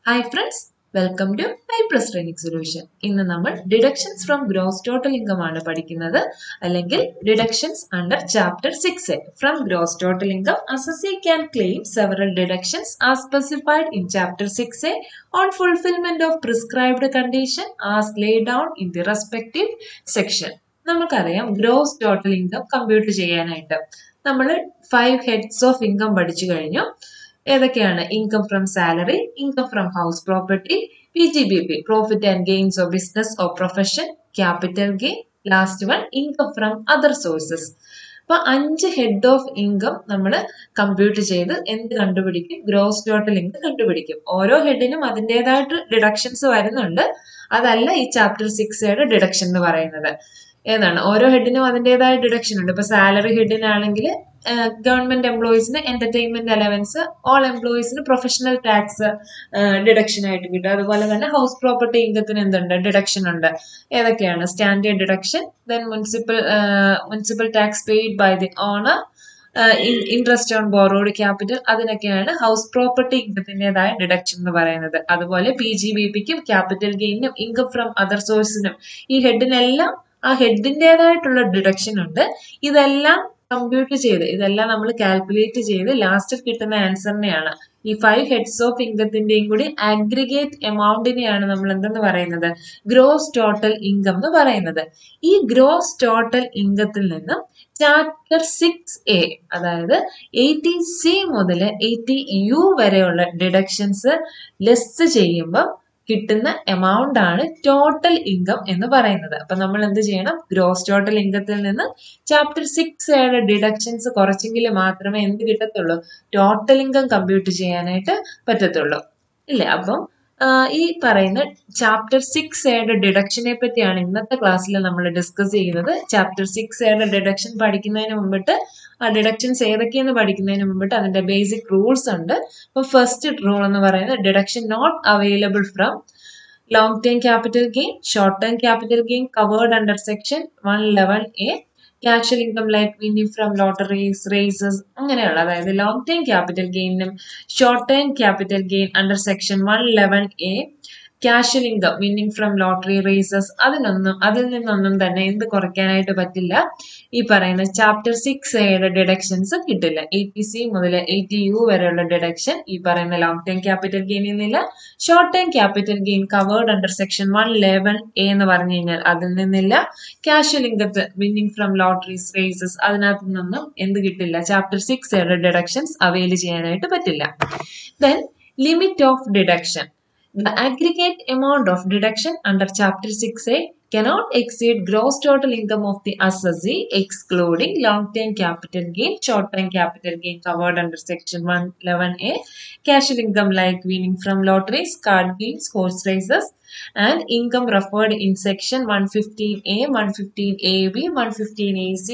Hi friends welcome to I plus training solution ഇന്ന് നമ്മൾ deductions from gross total income ആണ് പഠിക്കുന്നത് അല്ലെങ്കിൽ deductions under chapter six from gross total income assessee can claim several deductions are specified in chapter six on fulfilment of prescribed condition as lay down in the respective section നമുക്കറിയാം gross total income compute ചെയ്യാനായിട്ട് നമ്മൾ five heads of income പഠിച്ചു കഴിഞ്ഞു ഏതൊക്കെയാണ് income from salary income from house property P G B P profit and gains of business of profession capital gain last one income from other sources അപ്പൊ അഞ്ച് head of income നമ്മൾ compute ചെയ്ത് എന്ത് കണ്ടുപിടിക്കും gross total income കണ്ടുപിടിക്കും ഓരോ ഹെഡിനും അതിൻ്റെതായിട്ട് deductions വരുന്നുണ്ട് അതല്ല ഈ ചാപ്റ്റർ സിക്സയുടെ ഡിഡക്ഷൻ എന്ന് പറയുന്നത് ഏതാണ് ഓരോ ഹെഡിനും അതിൻ്റെതായ ഡിഡക്ഷൻ ഉണ്ട് ഇപ്പൊ സാലറി ഹെഡിനാണെങ്കിൽ ഗവൺമെന്റ് എംപ്ലോയീസിന് എന്റർടൈൻമെന്റ് അലവൻസ് ഓൾ എംപ്ലോയീസിന് പ്രൊഫഷണൽ ടാക്സ് ഡിഡക്ഷൻ ആയിട്ട് കിട്ടും അതുപോലെ തന്നെ ഹൗസ് പ്രോപ്പർട്ടി ഇൻകത്തിന് എന്തുണ്ട് ഡിഡക്ഷൻ ഉണ്ട് ഏതൊക്കെയാണ് standard deduction then municipal municipal tax paid by the owner interest on borrowed capital അതിനൊക്കെയാണ് ഹൗസ് പ്രോപ്പർട്ടി ഇൻകത്തിൻ്റെതായ ഡിഡക്ഷൻ എന്ന് പറയുന്നത് അതുപോലെ പി ജി ബി പിക്കും ക്യാപിറ്റൽ ഗെയിനും ഇൻകം ഫ്രം അതർ സോഴ്സിനും ഈ ഹെഡിനെല്ലാം ആ ഹെഡിൻ്റെതായിട്ടുള്ള ഡിഡക്ഷൻ ഉണ്ട് ഇതെല്ലാം കമ്പ്യൂട്ട് ചെയ്ത് ഇതെല്ലാം നമ്മൾ കാൽക്കുലേറ്റ് ചെയ്ത് ലാസ്റ്റ് കിട്ടുന്ന ആൻസറിനെയാണ് ഈ ഫൈവ് ഹെഡ്സ് ഓഫ് ഇൻകത്തിന്റെയും കൂടി അഗ്രിഗേറ്റ് എമൗണ്ടിനെയാണ് നമ്മൾ എന്തെന്ന് പറയുന്നത് ഗ്രോസ് ടോട്ടൽ ഇൻകം എന്ന് പറയുന്നത് ഈ ഗ്രോസ് ടോട്ടൽ ഇൻകത്തിൽ നിന്നും ചാപ്റ്റർ സിക്സ് എ അതായത് എയ്റ്റി സി മുതൽ എയ്റ്റി യു വരെയുള്ള ഡിഡക്ഷൻസ് ലെസ് ചെയ്യുമ്പോൾ കിട്ടുന്ന എമൗണ്ട് ആണ് ടോട്ടൽ ഇൻകം എന്ന് പറയുന്നത് അപ്പൊ നമ്മൾ എന്ത് ചെയ്യണം ഗ്രോസ് ടോട്ടൽ ഇൻകത്തിൽ നിന്ന് ചാപ്റ്റർ സിക്സ് ഡിഡക്ഷൻസ് കുറച്ചെങ്കിൽ മാത്രമേ എന്ത് കിട്ടത്തുള്ളൂ ടോട്ടൽ ഇൻകം കമ്പ്യൂട്ട് ചെയ്യാനായിട്ട് പറ്റത്തുള്ളൂ ഇല്ലേ അപ്പം ഈ പറയുന്ന ചാപ്റ്റർ സിക്സ് എയുടെ ഡിഡക്ഷനെ പറ്റിയാണ് ഇന്നത്തെ ക്ലാസ്സിൽ നമ്മൾ ഡിസ്കസ് ചെയ്യുന്നത് ചാപ്റ്റർ സിക്സ് എയുടെ ഡിഡക്ഷൻ പഠിക്കുന്നതിന് മുമ്പിട്ട് ആ ഡിഡക്ഷൻസ് ഏതൊക്കെയെന്ന് പഠിക്കുന്നതിന് മുമ്പിട്ട് അതിന്റെ ബേസിക് റൂൾസ് ഉണ്ട് അപ്പോൾ ഫസ്റ്റ് റൂൾ എന്ന് പറയുന്നത് deduction not available from long term capital gain short term capital gain covered under section one eleven A casual income like winning from lotteries races അങ്ങനെയുള്ള അതായത് ലോങ് ടേം ക്യാപിറ്റൽ ഗെയിനും short term capital gain under section one eleven A casual income winning from lottery races അതിനൊന്നും അതിൽ നിന്നൊന്നും തന്നെ എന്ത് കുറയ്ക്കാനായിട്ട് പറ്റില്ല ഈ പറയുന്ന ചാപ്റ്റർ സിക്സ് എയുടെ ഡിഡക്ഷൻസ് കിട്ടില്ല എയ്റ്റി സി മുതൽ എയ്റ്റി യു വരെയുള്ള ഡിഡക്ഷൻ ഈ പറയുന്ന ലോങ് ടേം ക്യാപിറ്റൽ ഗെയിനിൽ നിന്നില്ല short term capital gain covered under section one eleven A എന്ന് പറഞ്ഞു കഴിഞ്ഞാൽ അതിൽ നിന്നില്ല ക്യാഷ്വൽ ഇൻകത്ത് വിന്നിംഗ് ഫ്രം ലോട്ടറീസ് റേസസ് അതിനകത്ത് നിന്നൊന്നും എന്ത് കിട്ടില്ല ചാപ്റ്റർ സിക്സ് എയുടെ ഡിഡക്ഷൻസ് അവൈൽ ചെയ്യാനായിട്ട് പറ്റില്ല then limit of deduction The aggregate amount of deduction under Chapter 6A cannot exceed gross total income of the assessee excluding long-term capital gain, short-term capital gain covered under Section 111A, casual income like winning from lotteries, card games, horse races, and income referred in Section 115A, 115AB, 115AC,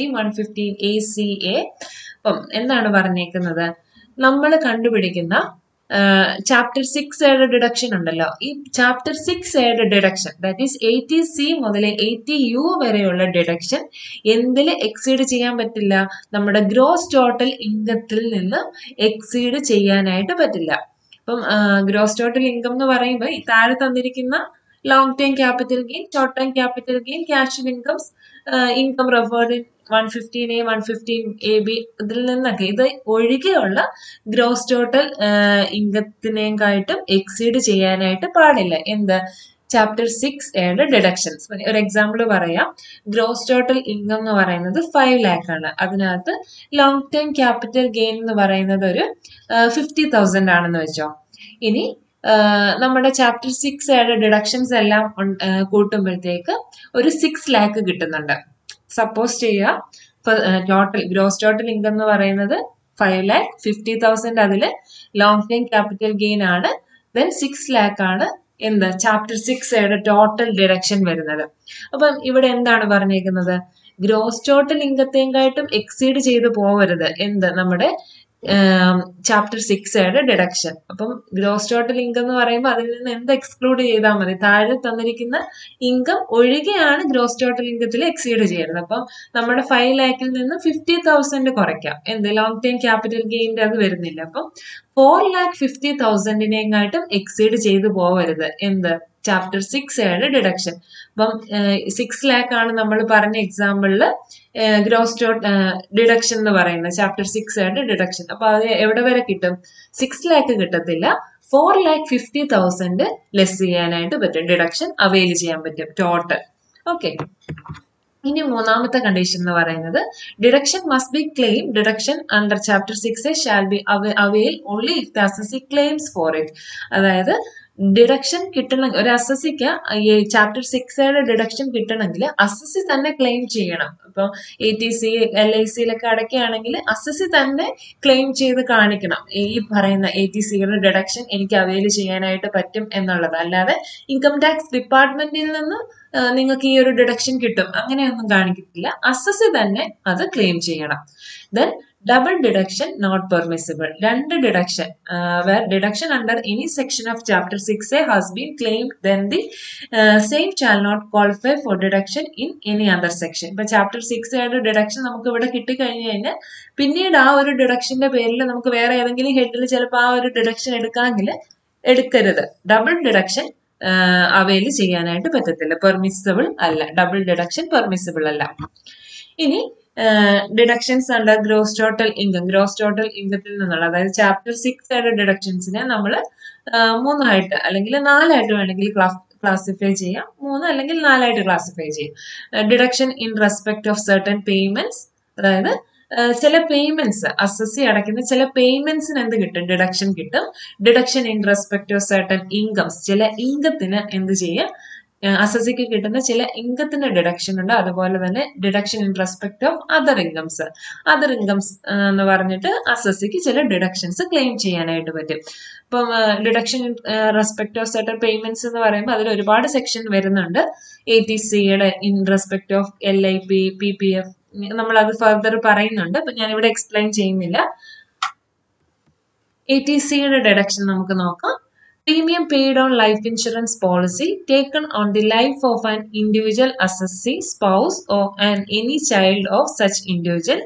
115ACA. അപ്പം എന്താണ് പറഞ്ഞേക്കുന്നത് നമ്മൾ കണ്ടുപിടിക്കുന്ന chapter six എയുടെ deduction ഉണ്ടല്ലോ ഈ chapter six എയുടെ deduction that is eighty C മുതൽ എയ്റ്റി യു വരെയുള്ള ഡിഡക്ഷൻ എന്തിൽ എക്സീഡ് ചെയ്യാൻ പറ്റില്ല നമ്മുടെ ഗ്രോസ് ടോട്ടൽ ഇൻകത്തിൽ നിന്ന് എക്സീഡ് ചെയ്യാനായിട്ട് പറ്റില്ല അപ്പം ഗ്രോസ് ടോട്ടൽ ഇൻകം എന്ന് പറയുമ്പോൾ ഈ താഴെ തന്നിരിക്കുന്ന long term capital gain short term capital gain casual incomes income referred one fifteen A one fifteen A B ഇതിൽ നിന്നൊക്കെ ഇത് ഒഴികെയുള്ള ഗ്രോസ് ടോട്ടൽ ഇൻകത്തിനേക്കായിട്ടും എക്സീഡ് ചെയ്യാനായിട്ട് പാടില്ല എന്ത് ചാപ്റ്റർ സിക്സ് ഏയുടെ ഡിഡക്ഷൻസ് ഒരു എക്സാമ്പിൾ പറയാം ഗ്രോസ് ടോട്ടൽ ഇൻകം എന്ന് പറയുന്നത് ഫൈവ് ലാക്ക് ആണ് അതിനകത്ത് ലോങ് ടേം ക്യാപിറ്റൽ ഗെയിൻ എന്ന് പറയുന്നത് ഒരു ഫിഫ്റ്റി തൗസൻഡ് ആണെന്ന് വെച്ചോ ഇനി നമ്മുടെ ചാപ്റ്റർ സിക്സ് ഏയുടെ ഡിഡക്ഷൻസ് എല്ലാം കൂട്ടുമ്പോഴത്തേക്ക് ഒരു സിക്സ് ലാക്ക് കിട്ടുന്നുണ്ട് സപ്പോസ് ചെയ്യുക ടോട്ടൽ ഗ്രോസ് ടോട്ടൽ ഇൻകം എന്ന് പറയുന്നത് ഫൈവ് ലാക്ക് ഫിഫ്റ്റി തൗസൻഡ് അതിൽ ലോങ് ടൈം ക്യാപിറ്റൽ ഗെയിൻ ആണ് ദെൻ സിക്സ് ലാക്ക് ആണ് എന്ത് ചാപ്റ്റർ സിക്സ് യുടെ ടോട്ടൽ ഡിഡക്ഷൻ വരുന്നത് അപ്പം ഇവിടെ എന്താണ് പറഞ്ഞേക്കുന്നത് ഗ്രോസ് ടോട്ടൽ ഇൻകത്തേക്കായിട്ടും എക്സീഡ് ചെയ്ത് പോകരുത് എന്ത് നമ്മുടെ ചാപ്റ്റർ സിക്സയുടെ ഡിഡക്ഷൻ അപ്പം ഗ്രോസ് ടോട്ടൽ ഇൻകം എന്ന് പറയുമ്പോൾ അതിൽ നിന്ന് എന്ത് എക്സ്ക്ലൂഡ് ചെയ്താൽ മതി താഴെ തന്നിരിക്കുന്ന ഇൻകം ഒഴികെയാണ് ഗ്രോസ് ടോട്ടൽ ഇൻകത്തിൽ എക്സീഡ് ചെയ്യുന്നത് അപ്പം നമ്മുടെ ഫൈവ് ലാക്കിൽ നിന്ന് ഫിഫ്റ്റി തൗസൻഡ് കുറയ്ക്കാം എന്ത് ലോങ് ടൈം ക്യാപിറ്റൽ ഗെയിൻ്റെ അത് വരുന്നില്ല അപ്പം ഫോർ ലാക്ക് ഫിഫ്റ്റി തൗസൻഡിനെങ്ങാട്ടും എക്സീഡ് ചെയ്തു പോവരുത് എന്ത് ചാപ്റ്റർ സിക്സ് ആണ് ഡിഡക്ഷൻ അപ്പം സിക്സ് ലാക്ക് ആണ് നമ്മൾ പറഞ്ഞ എക്സാമ്പിളിൽ ഗ്രോസ് ഡോട്ട് ഡിഡക്ഷൻ എന്ന് പറയുന്നത് ചാപ്റ്റർ സിക്സ് ആണ് ഡിഡക്ഷൻ അപ്പൊ അത് എവിടെ വരെ കിട്ടും സിക്സ് ലാക്ക് കിട്ടത്തില്ല four lakh fifty thousand less ചെയ്യാനായിട്ട് പറ്റും ഡിഡക്ഷൻ അവൈൽ ചെയ്യാൻ പറ്റും ടോട്ടൽ ഓക്കെ ഇനി മൂന്നാമത്തെ കണ്ടീഷൻ എന്ന് പറയുന്നത് deduction must be claim deduction under chapter six shall be avail only if the assessee claims for it അതായത് ഡിഡക്ഷൻ കിട്ടണം ഒരു അസസിക്ക് ഈ ചാപ്റ്റർ സിക്സയുടെ ഡിഡക്ഷൻ കിട്ടണമെങ്കിൽ അസസി തന്നെ ക്ലെയിം ചെയ്യണം ഇപ്പം A T C L I സിയിലൊക്കെ അടയ്ക്കുകയാണെങ്കിൽ അസസി തന്നെ ക്ലെയിം ചെയ്ത് കാണിക്കണം ഈ പറയുന്ന എ ടി സിയുടെ ഡിഡക്ഷൻ എനിക്ക് അവൈൽ ചെയ്യാനായിട്ട് പറ്റും എന്നുള്ളത് അല്ലാതെ ഇൻകം ടാക്സ് ഡിപ്പാർട്ട്മെന്റിൽ നിന്ന് നിങ്ങൾക്ക് ഈ ഒരു ഡിഡക്ഷൻ കിട്ടും അങ്ങനെയൊന്നും കാണിക്കത്തില്ല അസസി തന്നെ അത് ക്ലെയിം ചെയ്യണം then double deduction not permissible രണ്ട് deduction where deduction under any section of chapter six A has been claim then the same shall not qualify for deduction in any other section ഇപ്പൊ chapter six ആയിട്ട് deduction നമുക്ക് ഇവിടെ കിട്ടിക്കഴിഞ്ഞു കഴിഞ്ഞാൽ പിന്നീട് ആ ഒരു ഡിഡക്ഷന്റെ പേരിൽ നമുക്ക് വേറെ ഏതെങ്കിലും ഹെഡിൽ ചിലപ്പോൾ ആ ഒരു ഡിഡക്ഷൻ എടുക്കാമെങ്കിൽ എടുക്കരുത് ഡബിൾ ഡിഡക്ഷൻ അവയിൽ ചെയ്യാനായിട്ട് പറ്റത്തില്ല പെർമിസിബിൾ അല്ല ഡബിൾ ഡിഡക്ഷൻ പെർമിസിബിൾ അല്ല ഇനി deductions under gross total income gross total ഇൻകത്തിൽ നിന്നുള്ള അതായത് ചാപ്റ്റർ സിക്സ് ആയിട്ട് ഡിഡക്ഷൻസിനെ നമ്മൾ മൂന്നായിട്ട് അല്ലെങ്കിൽ നാലായിട്ട് വേണമെങ്കിൽ ക്ലാസിഫൈ ചെയ്യാം മൂന്ന് അല്ലെങ്കിൽ നാലായിട്ട് ക്ലാസിഫൈ ചെയ്യാം deduction in respect of certain payments അതായത് ചില പേയ്മെന്റ്സ് അസസി അടയ്ക്കുന്ന ചില പേയ്മെന്റ്സിന് എന്ത് കിട്ടും ഡിഡക്ഷൻ കിട്ടും deduction in respect of certain incomes ചില ഇൻകത്തിന് എന്ത് ചെയ്യാം അസസിക്ക് കിട്ടുന്ന ചില ഇൻകത്തിന്റെ ഡിഡക്ഷൻ ഉണ്ട് അതുപോലെ തന്നെ deduction in respect of other incomes other incomes എന്ന് പറഞ്ഞിട്ട് അസസിക്ക് ചില ഡിഡക്ഷൻസ് ക്ലെയിം ചെയ്യാനായിട്ട് പറ്റും ഇപ്പം deduction in respect of certain payments എന്ന് പറയുമ്പോൾ അതിൽ ഒരുപാട് സെക്ഷൻ വരുന്നുണ്ട് എ ടി സിയുടെ in respect of L I P P P F നമ്മൾ അത് ഫർദർ പറയുന്നുണ്ട് അപ്പൊ ഞാൻ ഇവിടെ എക്സ്പ്ലെയിൻ ചെയ്യുന്നില്ല എ ടി സിയുടെ ഡിഡക്ഷൻ നമുക്ക് നോക്കാം premium paid on life insurance policy taken on the life of an individual assessee, spouse, or and any child of such individual.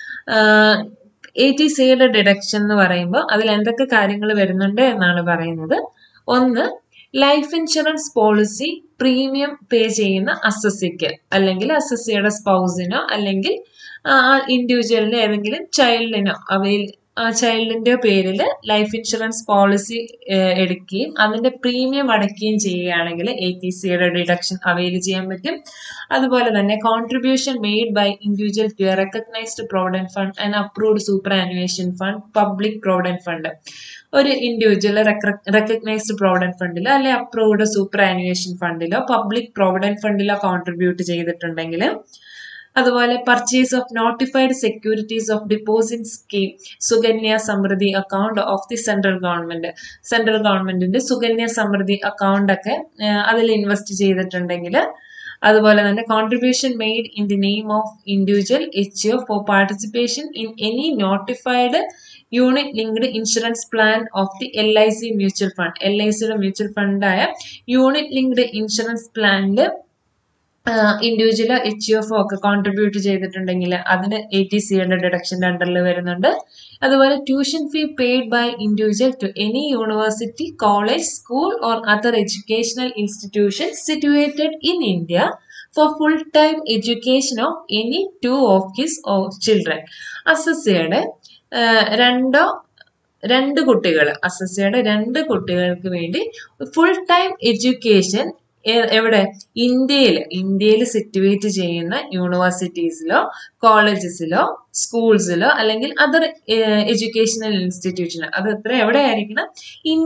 A T സിയുടെ ഡിഡക്ഷൻ എന്ന് പറയുമ്പോൾ അതിൽ എന്തൊക്കെ കാര്യങ്ങൾ വരുന്നുണ്ട് എന്നാണ് പറയുന്നത് ഒന്ന് life insurance policy premium pay ചെയ്യുന്ന അസസിക്ക് അല്ലെങ്കിൽ അസസിയുടെ സ്പൗസിനോ അല്ലെങ്കിൽ ഇൻഡിവിജ്വലിന് ഏതെങ്കിലും ചൈൽഡിനോ അവയിൽ ആ ചൈൽഡിന്റെ പേരിൽ ലൈഫ് ഇൻഷുറൻസ് പോളിസി എടുക്കുകയും അതിന്റെ പ്രീമിയം അടയ്ക്കുകയും ചെയ്യുകയാണെങ്കിൽ എ ടി സിയുടെ ഡിഡക്ഷൻ അവൈൽ ചെയ്യാൻ പറ്റും അതുപോലെ തന്നെ contribution made by individual to a recognised provident fund and approved superannuation fund public provident fund ഒരു ഇൻഡിവിജ്വൽ റെക്കഗ്നൈസ്ഡ് പ്രോവിഡന്റ് ഫണ്ടിലോ അല്ലെ അപ്രൂവ്ഡ് സൂപ്പർ ആനുവേഷൻ ഫണ്ടിലോ പബ്ലിക് പ്രോവിഡന്റ് ഫണ്ടിലോ കോൺട്രിബ്യൂട്ട് ചെയ്തിട്ടുണ്ടെങ്കിൽ അതുപോലെ purchase of notified securities of deposit scheme Sukanya Samriddhi account of the central government central ഗവൺമെന്റിന്റെ Sukanya Samriddhi account ഒക്കെ അതിൽ ഇൻവെസ്റ്റ് ചെയ്തിട്ടുണ്ടെങ്കിൽ അതുപോലെ തന്നെ contribution made in the name of individual H O for participation in any notified unit linked insurance plan of the L I C mutual fund L I സിയുടെ mutual ഫണ്ടായ unit linked insurance പ്ലാനിൽ ഇൻഡിവിജ്വലോ H F ഒക്കെ contribute ചെയ്തിട്ടുണ്ടെങ്കിൽ അതിന് A T സിയുടെ ഡിഡക്ഷൻ്റെ അണ്ടറിൽ വരുന്നുണ്ട് അതുപോലെ tuition fee paid by individual to any university college school or other educational institution situated in India four full time education of any two of his of children അസസിയുടെ രണ്ടോ രണ്ട് കുട്ടികൾ അസസിയുടെ രണ്ട് കുട്ടികൾക്ക് വേണ്ടി ഫുൾ ടൈം എഡ്യൂക്കേഷൻ എവിടെ ഇന്ത്യയിൽ ഇന്ത്യയിൽ സിറ്റുവേറ്റ് ചെയ്യുന്ന യൂണിവേഴ്സിറ്റീസിലോ കോളേജസിലോ സ്കൂൾസിലോ അല്ലെങ്കിൽ അതർ എഡ്യൂക്കേഷണൽ ഇൻസ്റ്റിറ്റ്യൂഷനോ അത് എത്ര എവിടെ ആയിരിക്കണം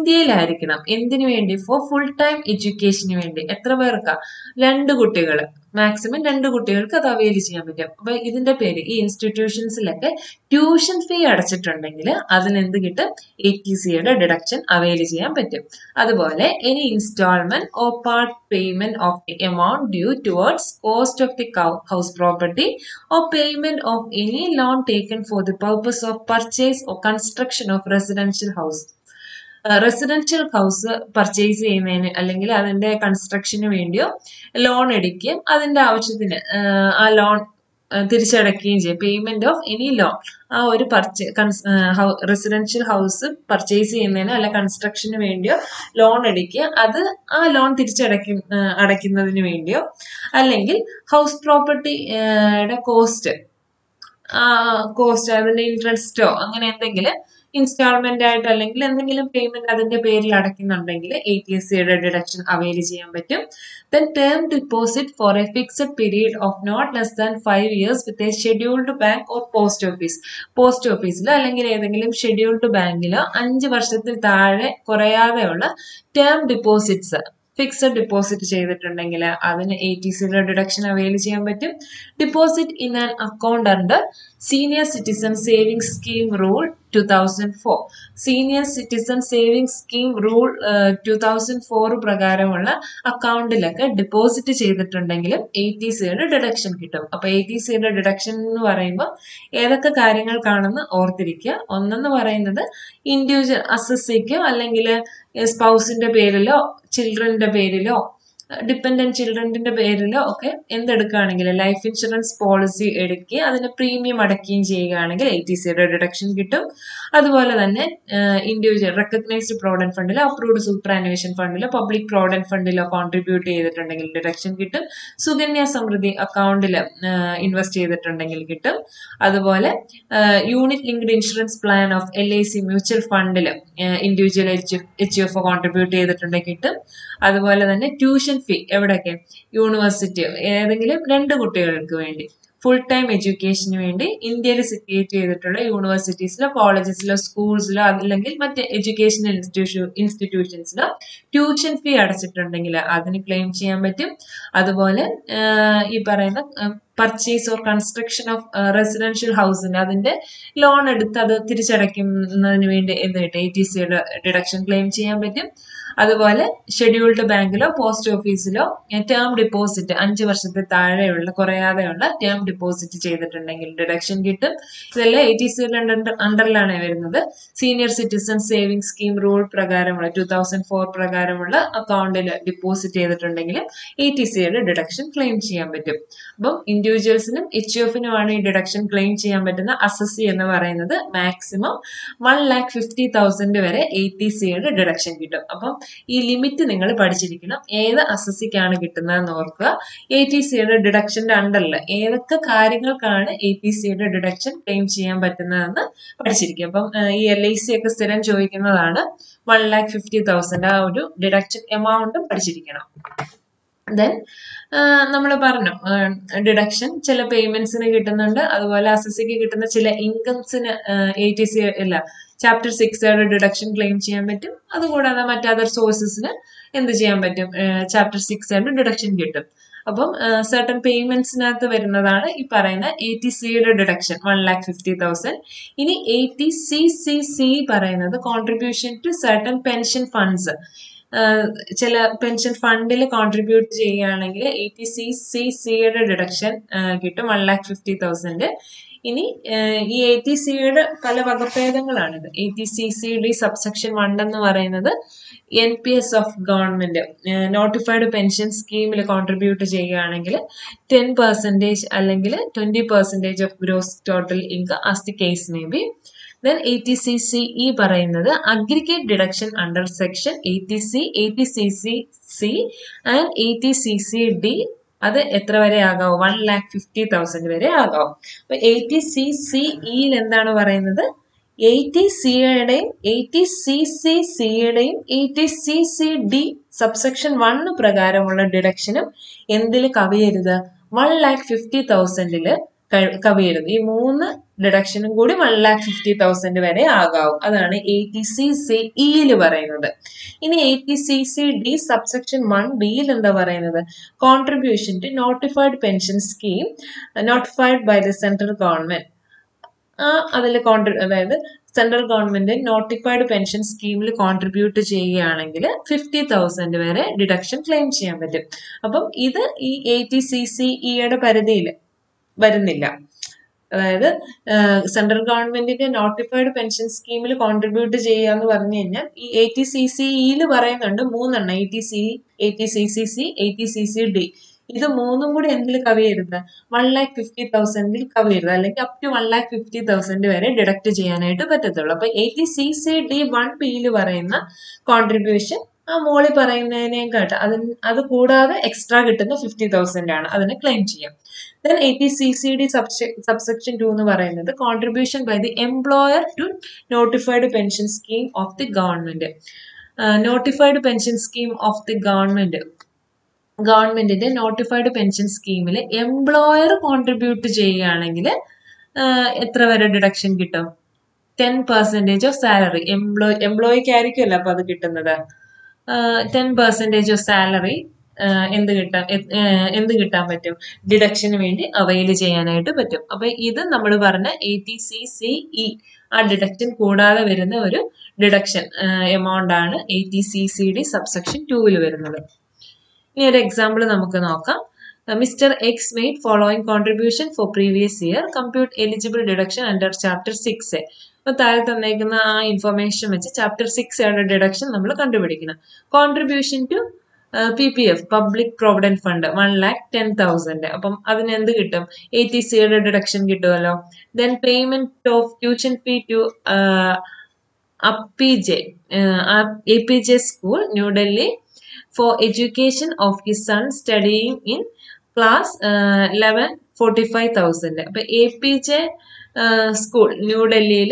ഇന്ത്യയിലായിരിക്കണം എന്തിനു വേണ്ടി ഫോർ ഫുൾ ടൈം എഡ്യൂക്കേഷന് വേണ്ടി എത്ര പേർക്കാ രണ്ട് കുട്ടികൾ മാക്സിമം രണ്ട് കുട്ടികൾക്ക് അത് അവൈൽ ചെയ്യാൻ പറ്റും അപ്പൊ ഇതിന്റെ പേര് ഈ ഇൻസ്റ്റിറ്റ്യൂഷൻസിലൊക്കെ ട്യൂഷൻ ഫീ അടച്ചിട്ടുണ്ടെങ്കിൽ അതിന് എന്ത് കിട്ടും എ ടി സിയുടെ ഡിഡക്ഷൻ അവൈൽ ചെയ്യാൻ പറ്റും അതുപോലെ any instalment or part payment of the amount due towards cost of the house property or payment of any loan taken for the purpose of purchase or construction of residential house residential house purchase ചെയ്യുന്നതിന് അല്ലെങ്കിൽ അതിന്റെ കൺസ്ട്രക്ഷന് വേണ്ടിയോ loan എടുക്കുകയും അതിന്റെ ആവശ്യത്തിന് ആ loan തിരിച്ചടയ്ക്കുകയും ചെയ്യും payment of any loan ആ ഒരു പർച്ചേ റെസിഡൻഷ്യൽ ഹൗസ് പർച്ചേസ് ചെയ്യുന്നതിന് അല്ല കൺസ്ട്രക്ഷന് വേണ്ടിയോ ലോൺ എടുക്കുക അത് ആ ലോൺ തിരിച്ചടയ്ക്കുന്ന അടയ്ക്കുന്നതിന് വേണ്ടിയോ അല്ലെങ്കിൽ ഹൗസ് പ്രോപ്പർട്ടിയുടെ കോസ്റ്റ് ആ കോസ്റ്റ് അതിന്റെ ഇൻട്രസ്റ്റോ അങ്ങനെ എന്തെങ്കിലും ഇൻസ്റ്റാൾമെന്റ് ആയിട്ട് അല്ലെങ്കിൽ എന്തെങ്കിലും പേയ്മെന്റ് അതിന്റെ പേരിൽ അടയ്ക്കുന്നുണ്ടെങ്കിൽ എ ടി എസ് സിയുടെ ഡിഡക്ഷൻ അവൈൽ ചെയ്യാൻ പറ്റും then term deposit for a fixed period of not less than five years with a scheduled bank or post office post ഓഫീസിലോ അല്ലെങ്കിൽ ഏതെങ്കിലും ഷെഡ്യൂൾഡ് ബാങ്കിലോ അഞ്ച് വർഷത്തിൽ താഴെ കുറയാതെയുള്ള ടേം ഡിപ്പോസിറ്റ്സ് ഫിക്സഡ് ഡിപ്പോസിറ്റ് ചെയ്തിട്ടുണ്ടെങ്കിൽ അതിന് എ ടി സിയുടെ ഡിഡക്ഷൻ അവൈൽ ചെയ്യാൻ പറ്റും deposit in an account under senior citizen saving scheme rule two thousand four senior citizen saving scheme rule two thousand four പ്രകാരമുള്ള അക്കൗണ്ടിലൊക്കെ ഡെപ്പോസിറ്റ് ചെയ്തിട്ടുണ്ടെങ്കിലും എ ടി സിയുടെ deduction കിട്ടും അപ്പൊ എ ടി സിയുടെ ഡിഡക്ഷൻ എന്ന് പറയുമ്പോൾ ഏതൊക്കെ കാര്യങ്ങൾക്കാണെന്ന് ഓർത്തിരിക്കുക ഒന്നെന്ന് പറയുന്നത് ഇൻഡിവിജ്വൽ അസസ്സിക്കോ അല്ലെങ്കിൽ സ്പൗസിന്റെ പേരിലോ ചിൽഡ്രന്റെ പേരിലോ ഡിപ്പെൻഡന്റ് ചിൽഡ്രന്റെ പേരിലോ ഒക്കെ എന്തെടുക്കുകയാണെങ്കിൽ ലൈഫ് ഇൻഷുറൻസ് പോളിസി എടുക്കുകയും അതിന് പ്രീമിയം അടയ്ക്കുകയും ചെയ്യുകയാണെങ്കിൽ എ ടി സിയുടെ ഡിഡക്ഷൻ കിട്ടും അതുപോലെ തന്നെ ഇൻഡിവിജ്വൽ റെക്കഗ്നൈസ്ഡ് പ്രോവിഡന്റ് ഫണ്ടിലോ അപ്രൂവ്ഡ് സൂപ്പർ ആനുവേഷൻ ഫണ്ടിലോ പബ്ലിക് പ്രോവിഡന്റ് ഫണ്ടിലോ കോൺട്രിബ്യൂട്ട് ചെയ്തിട്ടുണ്ടെങ്കിൽ ഡിഡക്ഷൻ കിട്ടും സുകന്യ സമൃദ്ധി അക്കൗണ്ടിൽ ഇൻവെസ്റ്റ് ചെയ്തിട്ടുണ്ടെങ്കിൽ കിട്ടും അതുപോലെ unit linked insurance plan of L I C mutual ഫണ്ടിൽ individual H H F contribute ചെയ്തിട്ടുണ്ടെങ്കിൽ കിട്ടും അതുപോലെ തന്നെ ട്യൂഷൻ ഫീ എവിടെയൊക്കെ യൂണിവേഴ്സിറ്റി ഏതെങ്കിലും രണ്ട് കുട്ടികൾക്ക് വേണ്ടി ഫുൾ ടൈം എഡ്യൂക്കേഷന് വേണ്ടി ഇന്ത്യയിൽ സിറ്റുവേറ്റ് ചെയ്തിട്ടുള്ള യൂണിവേഴ്സിറ്റീസിലോ കോളേജസിലോ സ്കൂൾസിലോ അല്ലെങ്കിൽ മറ്റ് എഡ്യൂക്കേഷണൽ ഇൻസ്റ്റിറ്റ്യൂഷൻ ഇൻസ്റ്റിറ്റ്യൂഷൻസിലോ ട്യൂഷൻ ഫീ അടച്ചിട്ടുണ്ടെങ്കിൽ അതിന് ക്ലെയിം ചെയ്യാൻ പറ്റും അതുപോലെ ഈ പറയുന്ന purchase or construction of residential ഹൗസിന് അതിന്റെ ലോൺ എടുത്ത് അത് തിരിച്ചടയ്ക്കുന്നതിന് വേണ്ടി എന്ത് കിട്ടും എ ടി സിയുടെ ഡിഡക്ഷൻ ക്ലെയിം ചെയ്യാൻ പറ്റും അതുപോലെ ഷെഡ്യൂൾഡ് ബാങ്കിലോ പോസ്റ്റ് ഓഫീസിലോ ടേം ഡിപ്പോസിറ്റ് അഞ്ച് വർഷത്തെ താഴെയുള്ള കുറയാതെയുള്ള ടേം ഡിപ്പോസിറ്റ് ചെയ്തിട്ടുണ്ടെങ്കിൽ ഡിഡക്ഷൻ കിട്ടും ഇതെല്ലാം എ ടി സിയുടെ അണ്ടറിലാണ് വരുന്നത് senior citizen saving scheme rule പ്രകാരമുള്ള ടൂ തൗസൻഡ് ഫോർ പ്രകാരമുള്ള അക്കൗണ്ടിൽ ഡിപ്പോസിറ്റ് ചെയ്തിട്ടുണ്ടെങ്കിൽ എ ടി സിയുടെ ഡിഡക്ഷൻ ക്ലെയിം ചെയ്യാൻ പറ്റും അപ്പം ഇൻഡിവിജ്വൽസിനും എച്ച് എഫിനുമാണ് ഈ ഡിഡക്ഷൻ ക്ലെയിം ചെയ്യാൻ പറ്റുന്ന അസസി എന്ന് പറയുന്നത് maximum one lakh fifty thousand വരെ എ ടി സിയുടെ ഡിഡക്ഷൻ കിട്ടും അപ്പം ഈ ലിമിറ്റ് നിങ്ങൾ പഠിച്ചിരിക്കണം ഏത് അസസിക്കാണ് കിട്ടുന്നതെന്ന് ഓർക്കുക എ ടി സിയുടെ ഡിഡക്ഷന്റെ അണ്ടറിൽ ഏതൊക്കെ കാര്യങ്ങൾക്കാണ് എ ടി സിയുടെ ഡിഡക്ഷൻ ക്ലെയിം ചെയ്യാൻ പറ്റുന്നതെന്ന് പഠിച്ചിരിക്കുക അപ്പം ഈ എൽ ഐ സി ഒക്കെ സ്ഥിരം ചോദിക്കുന്നതാണ് വൺ ലാക്ക് ഫിഫ്റ്റി തൗസൻഡ് ആ ഒരു ഡിഡക്ഷൻ എമൗണ്ടും പഠിച്ചിരിക്കണം ദെൻ നമ്മൾ പറഞ്ഞു ഡിഡക്ഷൻ ചില പേയ്മെന്റ്സിന് കിട്ടുന്നുണ്ട് അതുപോലെ അസസിക്ക് കിട്ടുന്ന ചില ഇൻകംസിന് എ ടി സി ഇല്ല ചാപ്റ്റർ സിക്സ് ഡിഡക്ഷൻ ക്ലെയിം ചെയ്യാൻ പറ്റും അതുകൂടാതെ മറ്റ് അതർ സോഴ്സസിന് എന്ത് ചെയ്യാൻ പറ്റും ചാപ്റ്റർ സിക്സ് ഡിഡക്ഷൻ കിട്ടും അപ്പം സർട്ടൺ പേയ്മെന്റ്സിനകത്ത് വരുന്നതാണ് ഈ പറയുന്ന എ ടി സിയുടെ deduction one lakh fifty thousand ഇനി A T C C C പറയുന്നത് contribution to certain pension funds ചില പെൻഷൻ ഫണ്ടിൽ കോൺട്രിബ്യൂട്ട് ചെയ്യുകയാണെങ്കിൽ എ ടി സി സി സിയുടെ ഡിഡക്ഷൻ കിട്ടും വൺ ലാക്ക് ഫിഫ്റ്റി തൗസൻഡ് ഇനി ഈ എ ടി സിയുടെ പല വകഭേദങ്ങളാണിത് A T C C D subsection one എന്ന് പറയുന്നത് N P S of government notified pension സ്കീമിൽ കോൺട്രിബ്യൂട്ട് ചെയ്യുകയാണെങ്കിൽ ടെൻ പെർസെൻറ്റേജ് അല്ലെങ്കിൽ twenty percentage of gross total income as the case may be then A T C C E പറയുന്നത് aggregate deduction under section A T C A T C C C and A T C C D അത് എത്ര വരെ ആകാവും one lakh fifty thousand വരെ ആകാവും അപ്പൊ A T C C ഇയിൽ എന്താണ് പറയുന്നത് എ ടി സിയുടെയും എ ടി സി സി സിയുടെയും A T C C D subsection one പ്രകാരമുള്ള ഡിഡക്ഷനും എന്തിൽ കവിയരുത് വൺ ലാക്ക് ഫിഫ്റ്റി തൗസൻഡില് കവിയരുത് ഈ മൂന്ന് ഡിഡക്ഷനും കൂടി വൺ ലാക്ക് ഫിഫ്റ്റി തൗസൻഡ് വരെ ആകാവും അതാണ് എയ്റ്റി സി സി ഇയിൽ പറയുന്നത് ഇനി eighty C C D subsection one ബിയിൽ എന്താ പറയുന്നത് contribution to notified pension scheme notified by the central government ആ അതിൽ കോൺട്രി അതായത് സെൻട്രൽ ഗവൺമെന്റ് നോട്ടിഫൈഡ് പെൻഷൻ സ്കീമിൽ കോൺട്രിബ്യൂട്ട് ചെയ്യുകയാണെങ്കിൽ ഫിഫ്റ്റി തൗസൻഡ് വരെ ഡിഡക്ഷൻ ക്ലെയിം ചെയ്യാൻ പറ്റും അപ്പം ഇത് ഈ എയ്റ്റി സി സി ഇയുടെ പരിധിയിൽ വരുന്നില്ല അതായത് സെൻട്രൽ ഗവൺമെന്റിന്റെ നോട്ടിഫൈഡ് പെൻഷൻ സ്കീമിൽ കോൺട്രിബ്യൂട്ട് ചെയ്യുക എന്ന് പറഞ്ഞു കഴിഞ്ഞാൽ ഈ എ ടി സി സിയിൽ പറയുന്നുണ്ട് മൂന്നെണ്ണം A T C A T C C C A T C C D ഇത് മൂന്നും കൂടി എന്തിൽ കവിയരുത് വൺ ലാക്ക് ഫിഫ്റ്റി തൗസൻഡിൽ കവിയരുത് അല്ലെങ്കിൽ up to one lakh fifty thousand വരെ ഡിഡക്ട് ചെയ്യാനായിട്ട് പറ്റത്തുള്ളൂ അപ്പൊ A T C C D one പിയിൽ പറയുന്ന കോൺട്രിബ്യൂഷൻ ആ മോളി പറയുന്നതിനേയും കാട്ട് അതിന് അത് കൂടാതെ എക്സ്ട്രാ കിട്ടുന്ന ഫിഫ്റ്റി തൗസൻഡ് ആണ് അതിന് ക്ലെയിം ചെയ്യാം then eighty C C D subsection two എന്ന് പറയുന്നത് contribution by the employer to notified pension scheme of the government notified pension scheme of the government ഗവൺമെന്റിന്റെ നോട്ടിഫൈഡ് പെൻഷൻ സ്കീമിൽ എംപ്ലോയർ കോൺട്രിബ്യൂട്ട് ചെയ്യുകയാണെങ്കിൽ എത്ര വരെ ഡിഡക്ഷൻ കിട്ടും ten percentage of salary employ എംപ്ലോയിക്ക് ആയിരിക്കുമല്ലോ അപ്പൊ അത് കിട്ടുന്നത് ടെൻ പെർസെൻറ്റേജ് ഓഫ് സാലറി എന്ത് കിട്ടാൻ എന്ത് കിട്ടാൻ പറ്റും ഡിഡക്ഷന് വേണ്ടി അവൈൽ ചെയ്യാനായിട്ട് പറ്റും അപ്പൊ ഇത് നമ്മൾ പറഞ്ഞ A T C C E ആ ഡിഡക്ഷൻ കൂടാതെ വരുന്ന ഒരു ഡിഡക്ഷൻ എമൗണ്ട് ആണ് A T C C D subsection ടൂവിൽ വരുന്നത് ഇനി ഒരു എക്സാമ്പിൾ നമുക്ക് നോക്കാം mister X made following contribution for previous year compute eligible deduction under chapter six അപ്പൊ താഴെ തന്നേക്കുന്ന ആ ഇൻഫർമേഷൻ വെച്ച് ചാപ്റ്റർ സിക്സ് ആണ് ഡിഡക്ഷൻ നമ്മൾ കണ്ടുപിടിക്കണം contribution to P P F public provident fund one lakh ten thousand അപ്പം അതിന് എന്ത് കിട്ടും എ ടി സിയുടെ ഡിഡക്ഷൻ കിട്ടുമല്ലോ then payment of tuition fee to അപ്പി J A P J school New Delhi for education of his son studying in class eleven forty five thousand അപ്പൊ A P J school ന്യൂഡൽഹിയിൽ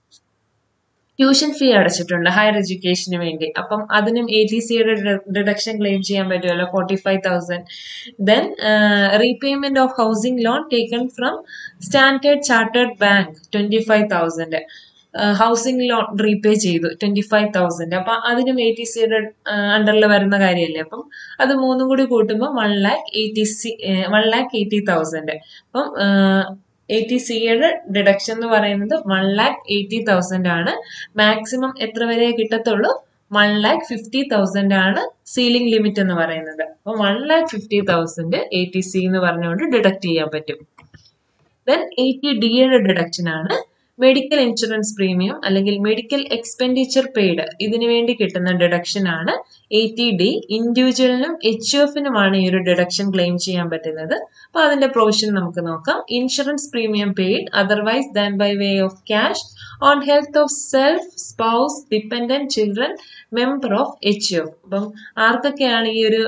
tuition fee അടച്ചിട്ടുണ്ട് higher എഡ്യൂക്കേഷന് വേണ്ടി അപ്പം അതിനും A T സിയുടെ deduction claim ചെയ്യാൻ പറ്റുമല്ലോ forty five thousand then repayment of housing loan taken from standard chartered bank twenty five thousand housing loan repay ചെയ്തു ട്വന്റി ഫൈവ് തൗസൻഡ് അപ്പൊ അതിനും എ ടി സിയുടെ അണ്ടറിൽ വരുന്ന കാര്യമല്ലേ അപ്പം അത് മൂന്നും കൂടി കൂട്ടുമ്പോൾ one lakh eighty C one lakh eighty thousand അപ്പം എ ടി സിയുടെ ഡിഡക്ഷൻ എന്ന് പറയുന്നത് വൺ ലാക്ക് എയ്റ്റി തൗസൻഡ് ആണ് മാക്സിമം എത്ര വരെ കിട്ടത്തുള്ളൂ വൺ ലാക്ക് ഫിഫ്റ്റി തൗസൻഡ് ആണ് സീലിംഗ് ലിമിറ്റ് എന്ന് പറയുന്നത് അപ്പം one lakh fifty thousand A T C എന്ന് പറഞ്ഞുകൊണ്ട് ഡിഡക്ട് ചെയ്യാൻ പറ്റും ദെൻ എയ്റ്റി ഡിയുടെ ഡിഡക്ഷൻ ആണ് മെഡിക്കൽ ഇൻഷുറൻസ് പ്രീമിയം അല്ലെങ്കിൽ മെഡിക്കൽ എക്സ്പെൻഡിച്ചർ പെയ്ഡ് ഇതിനു വേണ്ടി കിട്ടുന്ന ഡിഡക്ഷൻ ആണ് എ ടി ഡി ഇൻഡിവിജ്വലിനും എച്ച് എഫിനുമാണ് ഈ ഒരു ഡിഡക്ഷൻ ക്ലെയിം ചെയ്യാൻ പറ്റുന്നത് അപ്പൊ അതിന്റെ പ്രൊവിഷൻ നമുക്ക് നോക്കാം insurance premium paid otherwise than by way of cash on health of self spouse dependent children member of H F അപ്പം ആർക്കൊക്കെയാണ് ഈ ഒരു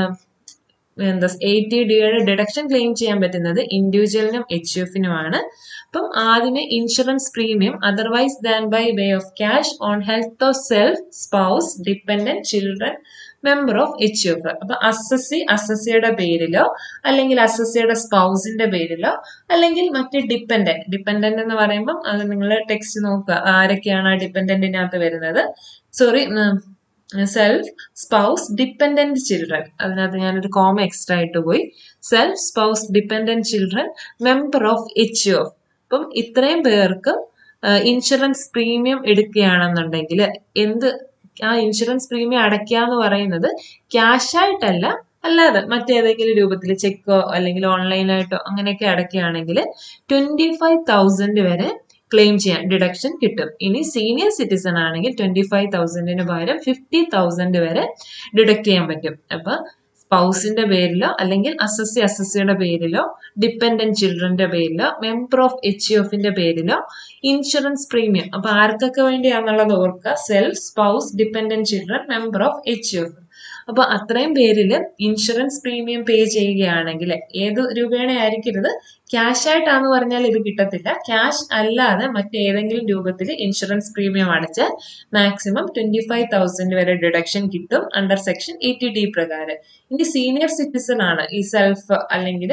എന്താ എ ടി ഡിയുടെ ഡിഡക്ഷൻ ക്ലെയിം ചെയ്യാൻ പറ്റുന്നത് ഇൻഡിവിജ്വലിനും എച്ച് എഫിനുമാണ് അപ്പം ആദ്യമേ insurance premium otherwise than by way of cash on health of self spouse dependent children member of H F അപ്പൊ അസസി അസസിയുടെ പേരിലോ അല്ലെങ്കിൽ അസസിയുടെ സ്പൗസിന്റെ പേരിലോ അല്ലെങ്കിൽ മറ്റ് ഡിപ്പെൻഡന്റ് ഡിപ്പെൻഡന്റ് എന്ന് പറയുമ്പോൾ അത് നിങ്ങൾ ടെക്സ്റ്റ് നോക്കുക ആരൊക്കെയാണ് ആ ഡിപ്പെൻഡന്റിനകത്ത് വരുന്നത് sorry self spouse dependent children അതിനകത്ത് ഞാനൊരു കോമ എക്സ്ട്രാ ആയിട്ട് പോയി self spouse dependent children member of H F അപ്പം ഇത്രയും പേർക്ക് ഇൻഷുറൻസ് പ്രീമിയം എടുക്കുകയാണെന്നുണ്ടെങ്കിൽ എന്ത് ആ ഇൻഷുറൻസ് പ്രീമിയം അടയ്ക്കുക എന്ന് പറയുന്നത് ക്യാഷ് ആയിട്ടല്ല അല്ലാതെ മറ്റേതെങ്കിലും രൂപത്തിൽ ചെക്കോ അല്ലെങ്കിൽ ഓൺലൈനായിട്ടോ അങ്ങനെയൊക്കെ അടയ്ക്കുകയാണെങ്കിൽ ട്വന്റി ഫൈവ് തൗസൻഡ് വരെ ക്ലെയിം ചെയ്യാൻ ഡിഡക്ഷൻ കിട്ടും ഇനി സീനിയർ സിറ്റിസൺ ആണെങ്കിൽ ട്വന്റി ഫൈവ് തൗസൻഡിന് പകരം ഫിഫ്റ്റി തൗസൻഡ് വരെ ഡിഡക്ട് ചെയ്യാൻ പറ്റും അപ്പൊ സ്പൗസിന്റെ പേരിലോ അല്ലെങ്കിൽ അസസി അസസിയുടെ പേരിലോ ഡിപ്പെൻഡന്റ് ചിൽഡ്രന്റെ പേരിലോ മെമ്പർ ഓഫ് എച്ച് എഫിന്റെ പേരിലോ ഇൻഷുറൻസ് പ്രീമിയം അപ്പൊ ആർക്കൊക്കെ വേണ്ടിയാണെന്നുള്ളത് ഓർക്കുക self spouse dependent children member of H F അപ്പൊ അത്രയും പേരിൽ ഇൻഷുറൻസ് പ്രീമിയം പേ ചെയ്യുകയാണെങ്കിൽ ഏത് രൂപേണ ആയിരിക്കരുത് ക്യാഷ് ആയിട്ടാന്ന് പറഞ്ഞാൽ ഇത് കിട്ടത്തില്ല ക്യാഷ് അല്ലാതെ മറ്റേതെങ്കിലും രൂപത്തിൽ ഇൻഷുറൻസ് പ്രീമിയം അടച്ചാൽ മാക്സിമം ട്വന്റി ഫൈവ് തൗസൻഡ് വരെ ഡിഡക്ഷൻ കിട്ടും അണ്ടർ സെക്ഷൻ എയ്റ്റി ഡി പ്രകാരം ഇനി സീനിയർ സിറ്റിസൺ ആണ് ഈ സെൽഫ് അല്ലെങ്കിൽ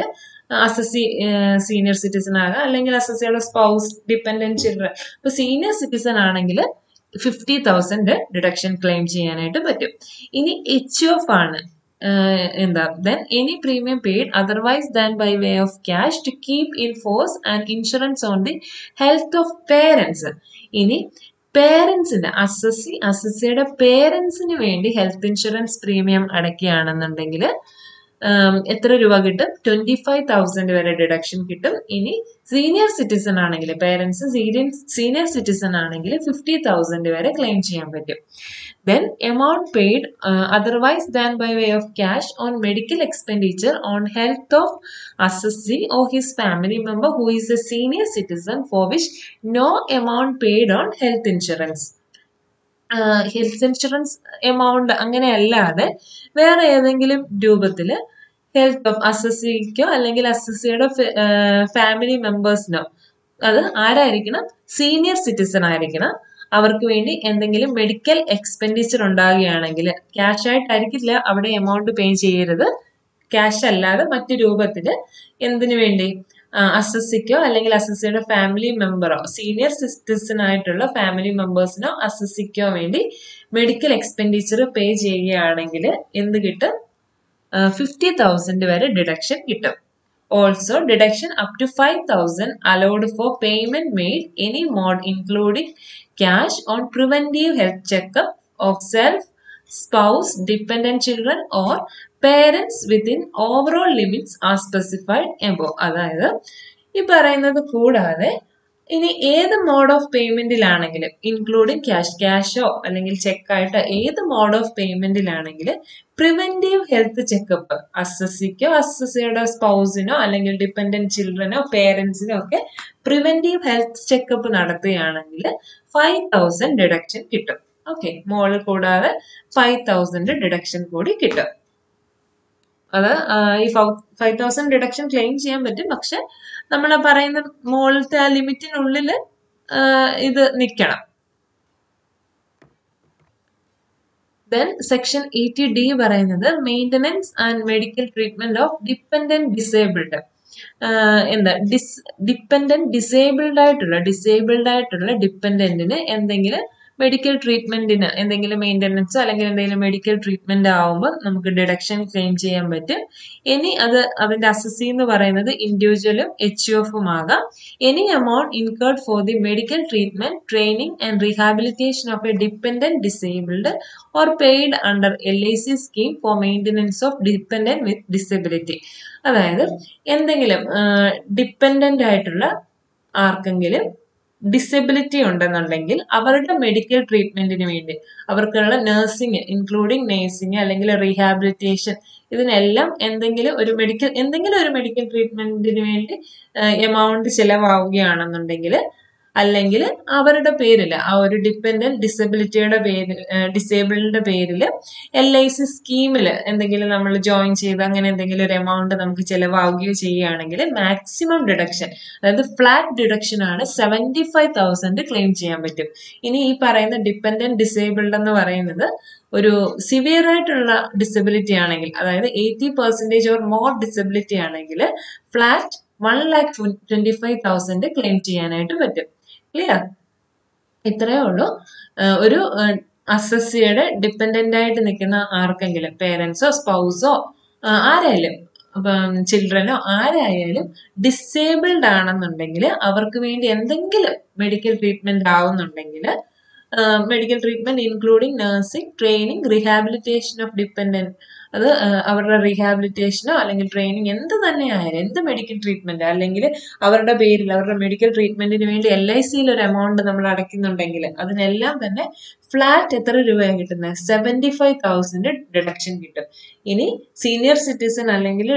അസസി സീനിയർ സിറ്റിസൺ ആകാം അല്ലെങ്കിൽ അസസിയുടെ സ്പൗസ് ഡിപ്പെൻഡന്റ് ചിൽഡ്രൻ ഇപ്പൊ സീനിയർ സിറ്റിസൺ ആണെങ്കിൽ ഫിഫ്റ്റി തൗസൻഡ് ഡിഡക്ഷൻ ക്ലെയിം ചെയ്യാനായിട്ട് പറ്റും ഇനി എച്ച് ഓഫ് ആണ് ആഹ് എന്താ then any premium paid otherwise than by way of cash to keep in force and insurance on the health of parents ഇനി പേരൻസിന് അസസി അസസിയുടെ പേരൻസിന് വേണ്ടി ഹെൽത്ത് ഇൻഷുറൻസ് പ്രീമിയം അടയ്ക്കുകയാണെന്നുണ്ടെങ്കിൽ എത്ര രൂപ കിട്ടും ട്വന്റി ഫൈവ് തൗസൻഡ് വരെ ഡിഡക്ഷൻ കിട്ടും ഇനി സീനിയർ സിറ്റിസൺ ആണെങ്കിൽ പേരൻസ് സീനിയർ സീനിയർ സിറ്റിസൺ ആണെങ്കിൽ ഫിഫ്റ്റി തൗസൻഡ് വരെ ക്ലെയിം ചെയ്യാൻ പറ്റും then amount paid uh, otherwise than by way of cash on medical expenditure on health of assessee or his family member who is a senior citizen for which no amount paid on health insurance health insurance amount അങ്ങനെ അല്ലാതെ വേറെ ഏതെങ്കിലും രൂപത്തിൽ health of അസസിക്കോ അല്ലെങ്കിൽ അസസിയുടെ family മെമ്പേഴ്സിനോ അത് ആരായിരിക്കണം senior citizen ആയിരിക്കണം അവർക്ക് വേണ്ടി എന്തെങ്കിലും മെഡിക്കൽ എക്സ്പെൻഡിച്ചർ ഉണ്ടാകുകയാണെങ്കിൽ ക്യാഷ് ആയിട്ടായിരിക്കില്ല അവിടെ എമൗണ്ട് പേ ചെയ്യരുത് ക്യാഷ് അല്ലാതെ മറ്റു രൂപത്തിൽ എന്തിനു വേണ്ടി അസസിക്കോ അല്ലെങ്കിൽ അസസിയുടെ ഫാമിലി മെമ്പറോ സീനിയർ സിറ്റിസൺ ആയിട്ടുള്ള ഫാമിലി മെമ്പേഴ്സിനോ അസസിക്കോ വേണ്ടി മെഡിക്കൽ എക്സ്പെൻഡിച്ചർ പേ ചെയ്യുകയാണെങ്കിൽ എന്ത് കിട്ടും ഫിഫ്റ്റി തൗസൻഡ് വരെ ഡിഡക്ഷൻ കിട്ടും also deduction up to five thousand allowed for payment made any mode including cash on preventive health checkup of self spouse dependent children or parents within overall limits are specified above അതായത് ഈ പറയുന്നത് കൂടാതെ ഇനി ഏത് mode of പേയ്മെന്റിലാണെങ്കിലും including cash ക്യാഷോ അല്ലെങ്കിൽ ചെക്കായിട്ടോ ഏത് മോഡ് ഓഫ് പേയ്മെന്റിലാണെങ്കിൽ പ്രിവെന്റീവ് ഹെൽത്ത് ചെക്കപ്പ് അസസിക്കോ അസസിയുടെ സ്പൗസിനോ അല്ലെങ്കിൽ ഡിപ്പെൻഡന്റ് ചിൽഡ്രനോ പേരൻസിനോ ഒക്കെ പ്രിവെന്റീവ് ഹെൽത്ത് ചെക്കപ്പ് നടത്തുകയാണെങ്കിൽ ഫൈവ് തൗസൻഡ് ഡിഡക്ഷൻ കിട്ടും ഓക്കെ മോളിൽ കൂടാതെ ഫൈവ് തൗസൻഡ് ഡിഡക്ഷൻ കൂടി കിട്ടും അത് ഈ ഫൈവ് തൗസൻഡ് ഡിഡക്ഷൻ ക്ലെയിം ചെയ്യാൻ പറ്റും പക്ഷെ നമ്മൾ പറയുന്ന മുകളിലത്തെ ആ ലിമിറ്റിനുള്ളിൽ ഇത് നിൽക്കണം ദെൻ സെക്ഷൻ എയ്റ്റി ഡി പറയുന്നത് maintenance and medical treatment of dependent disabled എന്താ ഡിസ് ഡിപ്പെൻഡന്റ് ഡിസേബിൾഡ് ആയിട്ടുള്ള ഡിസേബിൾഡ് ആയിട്ടുള്ള ഡിപ്പെൻഡന്റിന് എന്തെങ്കിലും മെഡിക്കൽ ട്രീറ്റ്മെന്റിന് എന്തെങ്കിലും മെയിൻ്റനൻസോ അല്ലെങ്കിൽ എന്തെങ്കിലും മെഡിക്കൽ ട്രീറ്റ്മെന്റ് ആവുമ്പോൾ നമുക്ക് ഡിഡക്ഷൻ ക്ലെയിം ചെയ്യാൻ പറ്റും ഇനി അത് അതിന്റെ അസസി എന്ന് പറയുന്നത് ഇൻഡിവിജ്വലും എച്ച് എഫും ആകാം any amount incurred for the medical treatment training and rehabilitation of a dependent disabled or paid under L I C scheme for maintenance of dependent with disability അതായത് എന്തെങ്കിലും ഡിപ്പെൻഡന്റ് ആയിട്ടുള്ള ആർക്കെങ്കിലും ഡിസബിലിറ്റി ഉണ്ടെന്നുണ്ടെങ്കിൽ അവരുടെ മെഡിക്കൽ ട്രീറ്റ്മെന്റിന് വേണ്ടി അവർക്കുള്ള നഴ്സിംഗ് ഇൻക്ലൂഡിങ് നഴ്സിംഗ് അല്ലെങ്കിൽ റീഹാബിലിറ്റേഷൻ ഇതിനെല്ലാം എന്തെങ്കിലും ഒരു മെഡിക്കൽ എന്തെങ്കിലും ഒരു മെഡിക്കൽ ട്രീറ്റ്മെന്റിന് വേണ്ടി എമൗണ്ട് ചിലവാവുകയാണെന്നുണ്ടെങ്കിൽ അല്ലെങ്കിൽ അവരുടെ പേരിൽ ആ ഒരു ഡിപ്പെൻഡന്റ് ഡിസബിലിറ്റിയുടെ പേരിൽ ഡിസേബിളിന്റെ പേരിൽ എൽ ഐ സി സ്കീമിൽ എന്തെങ്കിലും നമ്മൾ ജോയിൻ ചെയ്ത് അങ്ങനെ എന്തെങ്കിലും ഒരു എമൗണ്ട് നമുക്ക് ചിലവാകുകയോ ചെയ്യുകയാണെങ്കിൽ മാക്സിമം ഡിഡക്ഷൻ അതായത് ഫ്ലാറ്റ് ഡിഡക്ഷൻ ആണ് സെവൻറ്റി ഫൈവ് തൗസൻഡ് ക്ലെയിം ചെയ്യാൻ പറ്റും ഇനി ഈ പറയുന്ന ഡിപ്പെൻഡന്റ് ഡിസേബിൾഡ് എന്ന് പറയുന്നത് ഒരു സിവിയർ ആയിട്ടുള്ള ഡിസബിലിറ്റി ആണെങ്കിൽ അതായത് eighty percentage or more disability ആണെങ്കിൽ flat one lakh twenty five thousand claim ചെയ്യാനായിട്ട് പറ്റും ക്ലിയർ ഇത്രയേ ഉള്ളൂ ഒരു അസസിയുടെ ഡിപ്പെൻഡന്റ് ആയിട്ട് നിൽക്കുന്ന ആർക്കെങ്കിലും പേരൻസോ സ്പൗസോ ആരായാലും ചിൽഡ്രനോ ആരായാലും ഡിസേബിൾഡ് ആണെന്നുണ്ടെങ്കിൽ അവർക്ക് വേണ്ടി എന്തെങ്കിലും മെഡിക്കൽ ട്രീറ്റ്മെന്റ് ആവുന്നുണ്ടെങ്കിൽ medical treatment including nursing training rehabilitation of dependent അത് അവരുടെ റീഹാബിലിറ്റേഷനോ അല്ലെങ്കിൽ ട്രെയിനിങ് എന്ത് തന്നെ ആയാലും എന്ത് മെഡിക്കൽ ട്രീറ്റ്മെന്റ് അല്ലെങ്കിൽ അവരുടെ പേരിൽ അവരുടെ മെഡിക്കൽ ട്രീറ്റ്മെന്റിന് വേണ്ടി എൽ ഐ സിയിൽ ഒരു എമൗണ്ട് നമ്മൾ അടയ്ക്കുന്നുണ്ടെങ്കിൽ അതിനെല്ലാം തന്നെ ഫ്ലാറ്റ് എത്ര രൂപയാണ് കിട്ടുന്നത് സെവൻറ്റി ഫൈവ് തൗസൻഡ് ഡിഡക്ഷൻ കിട്ടും ഇനി സീനിയർ സിറ്റിസൺ അല്ലെങ്കിൽ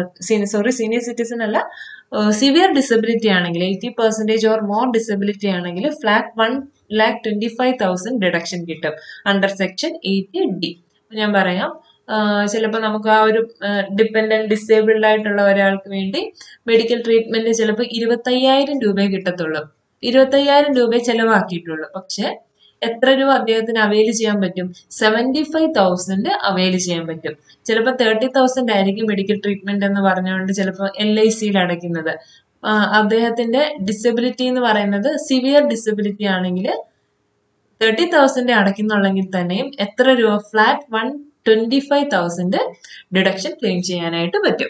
സോറി സീനിയർ സിറ്റിസൺ അല്ല സിവിയർ ഡിസബിലിറ്റി ആണെങ്കിൽ eighty percentage or more disability ആണെങ്കിൽ flat one lakh twenty five thousand deduction കിട്ടും അണ്ടർ സെക്ഷൻ എയ്റ്റി ഡി ഞാൻ പറയാം ചിലപ്പോൾ നമുക്ക് ആ ഒരു ഡിപ്പെൻഡന്റ് ഡിസേബിൾഡ് ആയിട്ടുള്ള ഒരാൾക്ക് വേണ്ടി മെഡിക്കൽ ട്രീറ്റ്മെന്റ് ചിലപ്പോൾ ഇരുപത്തയ്യായിരം രൂപയെ കിട്ടത്തുള്ളൂ ഇരുപത്തയ്യായിരം രൂപയെ ചിലവാക്കിയിട്ടുള്ളൂ പക്ഷെ എത്ര രൂപ അദ്ദേഹത്തിന് അവൈൽ ചെയ്യാൻ പറ്റും സെവൻറ്റി ഫൈവ് തൗസൻഡ് അവൈൽ ചെയ്യാൻ പറ്റും ചിലപ്പോൾ തേർട്ടി തൗസൻഡ് ആയിരിക്കും മെഡിക്കൽ ട്രീറ്റ്മെന്റ് എന്ന് പറഞ്ഞുകൊണ്ട് ചിലപ്പോൾ എൽ ഐ സിയിൽ അടയ്ക്കുന്നത് ആ, അദ്ദേഹത്തിന്റെ ഡിസബിലിറ്റി എന്ന് പറയുന്നത് സിവിയർ ഡിസബിലിറ്റി ആണെങ്കിൽ തേർട്ടി തൗസൻഡ് അടയ്ക്കുന്നുള്ളെങ്കിൽ തന്നെയും എത്ര രൂപ flat one twenty five thousand deduction claim ചെയ്യാനായിട്ട് പറ്റും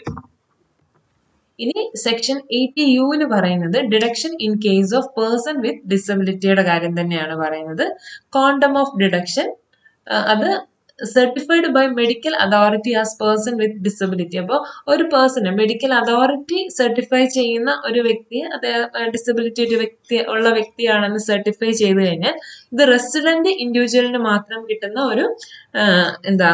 ഇനി സെക്ഷൻ എയ്റ്റി യുവിന് പറയുന്നത് deduction in case of person with ഡിസബിലിറ്റിയുടെ കാര്യം തന്നെയാണ് പറയുന്നത് ക്വാണ്ടം ഓഫ് ഡിഡക്ഷൻ അത് certified by medical authority as person with disability അപ്പോൾ ഒരു പേഴ്സണ് മെഡിക്കൽ അതോറിറ്റി സർട്ടിഫൈ ചെയ്യുന്ന ഒരു വ്യക്തിയെ അദ്ദേഹം ഡിസബിലിറ്റി ഒരു വ്യക്തി ഉള്ള വ്യക്തിയാണെന്ന് സർട്ടിഫൈ ചെയ്ത് കഴിഞ്ഞാൽ ഇത് റെസിഡന്റ് ഇൻഡിവിജ്വലിന് മാത്രം കിട്ടുന്ന ഒരു ആ, എന്താ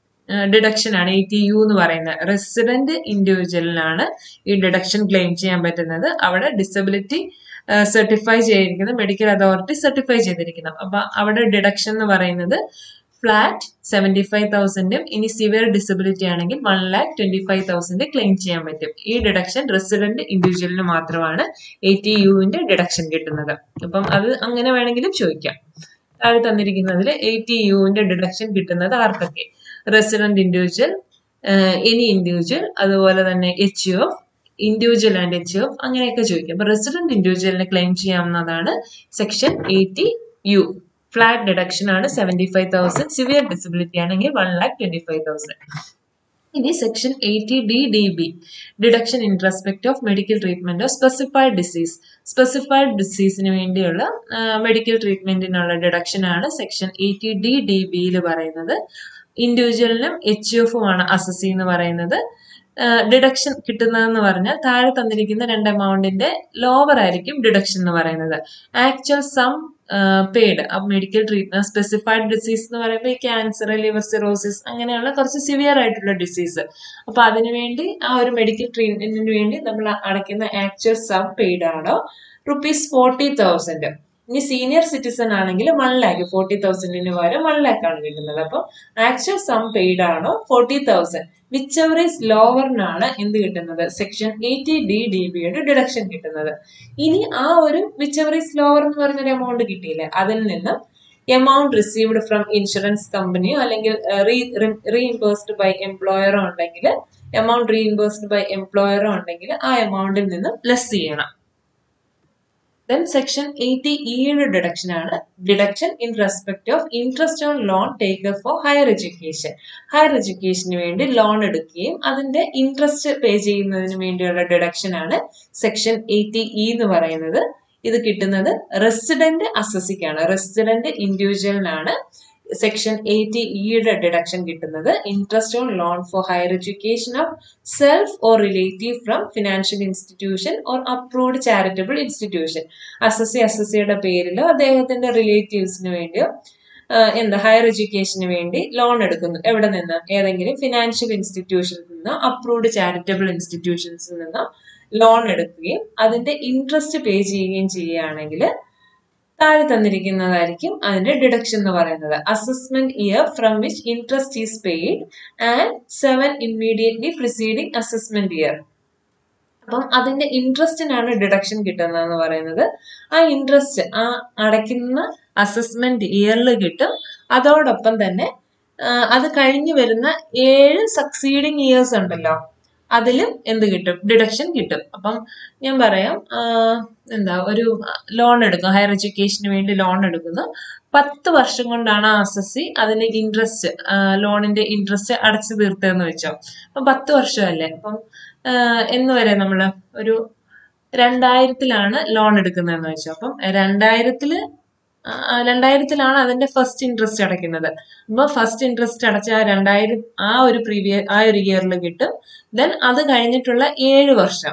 ഡിഡക്ഷൻ ആണ് എ ടി യു എന്ന് പറയുന്നത് റെസിഡന്റ് ഇൻഡിവിജ്വലിനാണ് ഈ ഡിഡക്ഷൻ ക്ലെയിം ചെയ്യാൻ പറ്റുന്നത് അവിടെ ഡിസബിലിറ്റി സർട്ടിഫൈ ചെയ്തിരിക്കുന്നത് മെഡിക്കൽ അതോറിറ്റി സർട്ടിഫൈ ചെയ്തിരിക്കണം അപ്പൊ അവിടെ ഡിഡക്ഷൻ എന്ന് പറയുന്നത് ഫ്ലാറ്റ് സെവൻറ്റി ഫൈവ് തൗസൻഡും ഇനി സിവിയർ ഡിസബിലിറ്റി ആണെങ്കിൽ one lakh twenty five thousand claim ചെയ്യാൻ പറ്റും ഈ ഡിഡക്ഷൻ റെസിഡന്റ് ഇൻഡിവിജ്വലിന് മാത്രമാണ് എ ടി യുവിന്റെ ഡിഡക്ഷൻ കിട്ടുന്നത് അപ്പം അത് അങ്ങനെ വേണമെങ്കിലും ചോദിക്കാം താഴെ തന്നിരിക്കുന്നതിൽ എ ടി യുവിന്റെ ഡിഡക്ഷൻ കിട്ടുന്നത് ആർക്കൊക്കെ റെസിഡന്റ് ഇൻഡിവിജ്വൽ എനി ഇൻഡിവിജ്വൽ അതുപോലെ തന്നെ H U F individual and H U F അങ്ങനെയൊക്കെ ചോദിക്കും അപ്പൊ റെസിഡന്റ് ഇൻഡിവിജ്വലിനെ ക്ലെയിം ചെയ്യാവുന്നതാണ് section eighty U flat deduction ആണ് seventy five thousand severe disability ആണെങ്കിൽ one lakh twenty five thousand ഇനി section eighty D D B deduction in respect of medical treatment of specified disease specified ഡിസീസിന് വേണ്ടിയുള്ള medical ട്രീറ്റ്മെന്റിനുള്ള deduction ആണ് section eighty D D ബിയിൽ പറയുന്നത് ഇൻഡിവിജ്വലിനും H എഫും ആണ് അസസ് എന്ന് പറയുന്നത് ഡിഡക്ഷൻ കിട്ടുന്നതെന്ന് പറഞ്ഞാൽ താഴെ തന്നിരിക്കുന്ന രണ്ട് എമൗണ്ടിന്റെ ലോവർ ആയിരിക്കും ഡിഡക്ഷൻ എന്ന് പറയുന്നത് actual sum paid medical treatment specified disease എന്ന് പറയുമ്പോൾ ഈ ക്യാൻസർ ലിവർ സിറോസിസ് അങ്ങനെയുള്ള കുറച്ച് സിവിയർ ആയിട്ടുള്ള ഡിസീസ് അപ്പൊ അതിനുവേണ്ടി ആ ഒരു മെഡിക്കൽ ട്രീറ്റ്മെന്റിന് വേണ്ടി നമ്മൾ അടയ്ക്കുന്ന ആക്ച്വൽ സം പെയ്ഡ് ആണോ റുപ്പീസ് ഫോർട്ടി തൗസൻഡ് ഇനി സീനിയർ സിറ്റിസൺ ആണെങ്കിൽ വൺ ലാക്ക് ഫോർട്ടി തൗസൻഡിന് പകരം വൺ ലാക്ക് ആണ് കിട്ടുന്നത് അപ്പോൾ ആക്ച്വൽ സം പെയ്ഡ് ആണോ forty thousand whichever is ലോവറിനാണ് എന്ത് കിട്ടുന്നത് സെക്ഷൻ എയ്റ്റി ഡി ഡി ബിയുടെ ഡിഡക്ഷൻ കിട്ടുന്നത് ഇനി ആ ഒരു വിച്ച് എവർ ഈസ് ലോവർ എന്ന് പറഞ്ഞൊരു എമൗണ്ട് കിട്ടിയില്ലേ അതിൽ നിന്ന് എമൗണ്ട് റിസീവ്ഡ് ഫ്രം ഇൻഷുറൻസ് കമ്പനിയോ അല്ലെങ്കിൽ റീഇംബേഴ്സ്ഡ് ബൈ എംപ്ലോയറോ ഉണ്ടെങ്കിൽ എമൗണ്ട് റീഇംബേഴ്സ്ഡ് ബൈ എംപ്ലോയറോ ഉണ്ടെങ്കിൽ ആ എമൗണ്ടിൽ നിന്നും ലെസ് ചെയ്യണം ദെൻ സെക്ഷൻ എയ്റ്റി ഇയുടെ ഡിഡക്ഷൻ ആണ് deduction in respect of interest on loan take for higher education higher എഡ്യൂക്കേഷന് വേണ്ടി ലോൺ എടുക്കുകയും അതിന്റെ ഇൻട്രസ്റ്റ് പേ ചെയ്യുന്നതിന് വേണ്ടിയുള്ള ഡിഡക്ഷൻ ആണ് സെക്ഷൻ എയ്റ്റി ഇ എന്ന് പറയുന്നത് ഇത് കിട്ടുന്നത് റെസിഡന്റ് അസസിക്കാണ് റെസിഡന്റ് ഇൻഡിവിജ്വലിനാണ് സെക്ഷൻ എയ്റ്റി ഇയുടെ ഡിഡക്ഷൻ കിട്ടുന്നത് interest on loan for higher education of self or relative from financial institution or approved charitable institution assessee അസസിയുടെ പേരിലോ അദ്ദേഹത്തിന്റെ റിലേറ്റീവ്സിന് വേണ്ടിയോ ആഹ് എന്താ ഹയർ എഡ്യൂക്കേഷന് വേണ്ടി ലോൺ എടുക്കുന്നു എവിടെ നിന്ന് ഏതെങ്കിലും ഫിനാൻഷ്യൽ ഇൻസ്റ്റിറ്റ്യൂഷനിൽ നിന്നോ അപ്രൂവ്ഡ് ചാരിറ്റബിൾ ഇൻസ്റ്റിറ്റ്യൂഷൻസിൽ നിന്നോ ലോൺ എടുക്കുകയും അതിന്റെ ഇൻട്രസ്റ്റ് പേ ചെയ്യുകയും ചെയ്യുകയാണെങ്കിൽ താഴെ തന്നിരിക്കുന്നതായിരിക്കും അതിന്റെ ഡിഡക്ഷൻ എന്ന് പറയുന്നത് assessment year from which interest is paid and seven immediately preceding assessment year അപ്പം അതിന്റെ ഇൻട്രസ്റ്റിനാണ് ഡിഡക്ഷൻ കിട്ടുന്നതെന്ന് പറയുന്നത് ആ ഇൻട്രസ്റ്റ് ആ അടയ്ക്കുന്ന അസസ്മെന്റ് ഇയറിൽ കിട്ടും അതോടൊപ്പം തന്നെ ആ, അത് കഴിഞ്ഞു വരുന്ന ഏഴ് സക്സീഡിങ് ഇയേഴ്സ് ഉണ്ടല്ലോ അതിലും എന്ത് കിട്ടും ഡിഡക്ഷൻ കിട്ടും അപ്പം ഞാൻ പറയാം ആ, എന്താ ഒരു ലോൺ എടുക്കും ഹയർ എഡ്യൂക്കേഷന് വേണ്ടി ലോൺ എടുക്കുന്നു പത്ത് വർഷം കൊണ്ടാണ് ആ അസസി അതിന് ഇൻട്രസ്റ്റ് ലോണിന്റെ ഇൻട്രസ്റ്റ് അടച്ചു തീർത്തതെന്ന് വെച്ചോ അപ്പം പത്ത് വർഷമല്ലേ അപ്പം ആ, എന്ന് വരെ നമ്മൾ ഒരു രണ്ടായിരത്തിലാണ് ലോൺ എടുക്കുന്നതെന്ന് വെച്ചോ അപ്പം രണ്ടായിരത്തില് ആ, രണ്ടായിരത്തിലാണ് അതിന്റെ ഫസ്റ്റ് ഇൻട്രസ്റ്റ് അടയ്ക്കുന്നത് അപ്പൊ ഫസ്റ്റ് ഇൻട്രസ്റ്റ് അടച്ച ആ രണ്ടായിരം ആ ഒരു പ്രീവിയസ് ആ ഒരു ഇയറിൽ കിട്ടും ദെൻ അത് കഴിഞ്ഞിട്ടുള്ള ഏഴ് വർഷം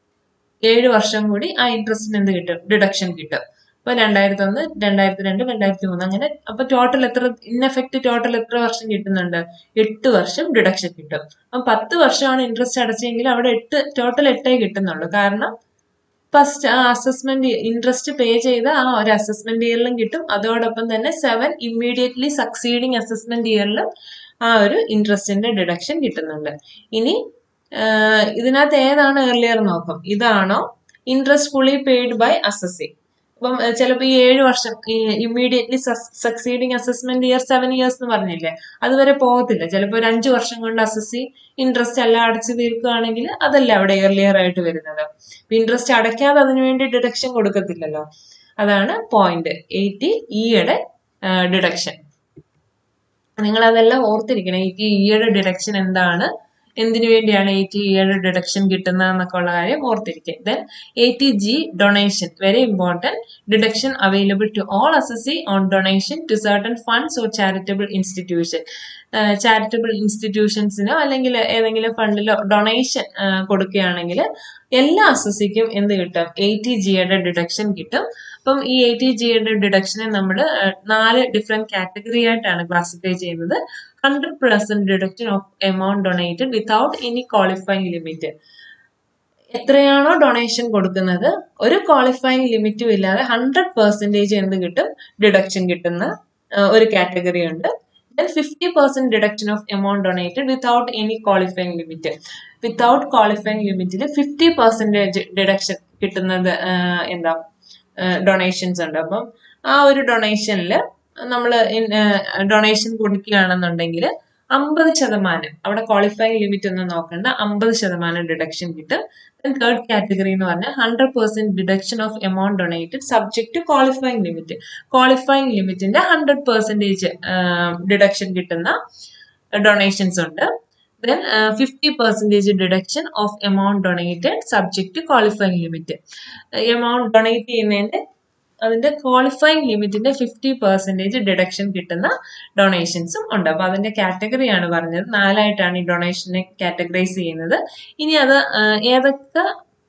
ഏഴ് വർഷം കൂടി ആ ഇൻട്രസ്റ്റിന് എന്ത് കിട്ടും ഡിഡക്ഷൻ കിട്ടും അപ്പൊ രണ്ടായിരത്തി ഒന്ന് രണ്ടായിരത്തി രണ്ട് രണ്ടായിരത്തി മൂന്ന് അങ്ങനെ അപ്പൊ ടോട്ടൽ എത്ര ഇൻ എഫക്ട് ടോട്ടൽ എത്ര വർഷം കിട്ടുന്നുണ്ട് എട്ട് വർഷം ഡിഡക്ഷൻ കിട്ടും അപ്പൊ പത്ത് വർഷമാണ് ഇൻട്രസ്റ്റ് അടച്ചെങ്കിൽ അവിടെ എട്ട് ടോട്ടൽ എട്ടേ കിട്ടുന്നുള്ളൂ കാരണം ഫസ്റ്റ് ആ അസസ്മെന്റ് ഇൻട്രസ്റ്റ് പേ ചെയ്ത ആ ഒരു അസസ്മെന്റ് ഇയറിലും കിട്ടും അതോടൊപ്പം തന്നെ സെവൻ ഇമ്മീഡിയറ്റ്ലി സക്സീഡിങ് അസസ്മെന്റ് ഇയറിലും ആ ഒരു ഇൻട്രസ്റ്റിന്റെ ഡിഡക്ഷൻ കിട്ടുന്നുണ്ട് ഇനി ആഹ് ഇതിനകത്ത് ഏതാണ് ഏർലിയർ നോക്കും ഇതാണോ interest fully paid by assessee അപ്പം ചിലപ്പോൾ ഈ ഏഴ് വർഷം ഈ immediately succeeding assessment year seven years എന്ന് പറഞ്ഞില്ലേ അതുവരെ പോകത്തില്ല ചിലപ്പോൾ ഒരു അഞ്ച് വർഷം കൊണ്ട് അസസ്സി ഇൻട്രസ്റ്റ് എല്ലാം അടച്ചു തീർക്കുകയാണെങ്കിൽ അതല്ല അവിടെ ഇയർലിയർ ആയിട്ട് വരുന്നത് ഇൻട്രസ്റ്റ് അടയ്ക്കാതെ അതിനു വേണ്ടി ഡിഡക്ഷൻ കൊടുക്കത്തില്ലല്ലോ അതാണ് പോയിന്റ് എയ്റ്റി ഇയുടെ ഡിഡക്ഷൻ നിങ്ങൾ അതെല്ലാം ഓർത്തിരിക്കണം ഈ ഇയുടെ ഡിഡക്ഷൻ എന്താണ് എന്തിനു വേണ്ടിയാണ് എയ്റ്റി ഇയുടെ ഡിഡക്ഷൻ കിട്ടുന്നത് എന്നൊക്കെ ഉള്ള കാര്യം ഓർത്തിരിക്കുക then eighty G donation very important deduction available to all assessee on donation to certain funds or charitable institution charitable ഇൻസ്റ്റിറ്റ്യൂഷൻസിനോ അല്ലെങ്കിൽ ഏതെങ്കിലും ഫണ്ടിലോ ഡൊണേഷൻ കൊടുക്കുകയാണെങ്കിൽ എല്ലാ അസസിക്കും എന്ത് കിട്ടും എയ്റ്റി ജിയുടെ ഡിഡക്ഷൻ കിട്ടും അപ്പം ഈ എയ്റ്റി ജിയുടെ ഡിഡക്ഷനെ നമ്മൾ നാല് ഡിഫറെന്റ് കാറ്റഗറി ആയിട്ടാണ് ക്ലാസിഫൈ ചെയ്യുന്നത് hundred percent deduction of amount donated without any qualifying limit എത്രയാണോ ഡൊണേഷൻ കൊടുക്കുന്നത് ഒരു ക്വാളിഫൈങ് ലിമിറ്റും ഇല്ലാതെ ഹൺഡ്രഡ് പെർസെൻറ്റേജ് എന്ത് കിട്ടും ഡിഡക്ഷൻ കിട്ടുന്ന ഒരു കാറ്റഗറി ഉണ്ട് then fifty percent deduction of amount donated without any qualifying limit without qualifying ലിമിറ്റിൽ ഫിഫ്റ്റി പെർസെൻറ്റേജ് ഡിഡക്ഷൻ കിട്ടുന്നത് എന്താ ഡൊണേഷൻസ് ഉണ്ട് അപ്പം ആ ഒരു ഡൊണേഷനിൽ നമ്മൾ ഡൊണേഷൻ കൊടുക്കുകയാണെന്നുണ്ടെങ്കിൽ അമ്പത് ശതമാനം അവിടെ ക്വാളിഫൈങ് ലിമിറ്റ് ഒന്നും നോക്കണ്ട അമ്പത് ശതമാനം ഡിഡക്ഷൻ കിട്ടും തേർഡ് കാറ്റഗറി എന്ന് പറഞ്ഞാൽ hundred percent deduction of amount donated subject to qualifying limit qualifying ലിമിറ്റിന്റെ ഹൺഡ്രഡ് പെർസെൻറ്റേജ് ഡിഡക്ഷൻ കിട്ടുന്ന ഡൊണേഷൻസ് ഉണ്ട് then fifty percentage deduction of amount donated subject to qualifying limit amount donate ചെയ്യുന്നതിന്റെ അതിന്റെ qualifying ലിമിറ്റിന്റെ fifty percentage deduction കിട്ടുന്ന ഡൊണേഷൻസും ഉണ്ട് അപ്പൊ അതിന്റെ കാറ്റഗറിയാണ് പറഞ്ഞത് നാലായിട്ടാണ് ഈ ഡൊണേഷനെ കാറ്റഗറൈസ് ചെയ്യുന്നത് ഇനി അത് ഏതൊക്കെ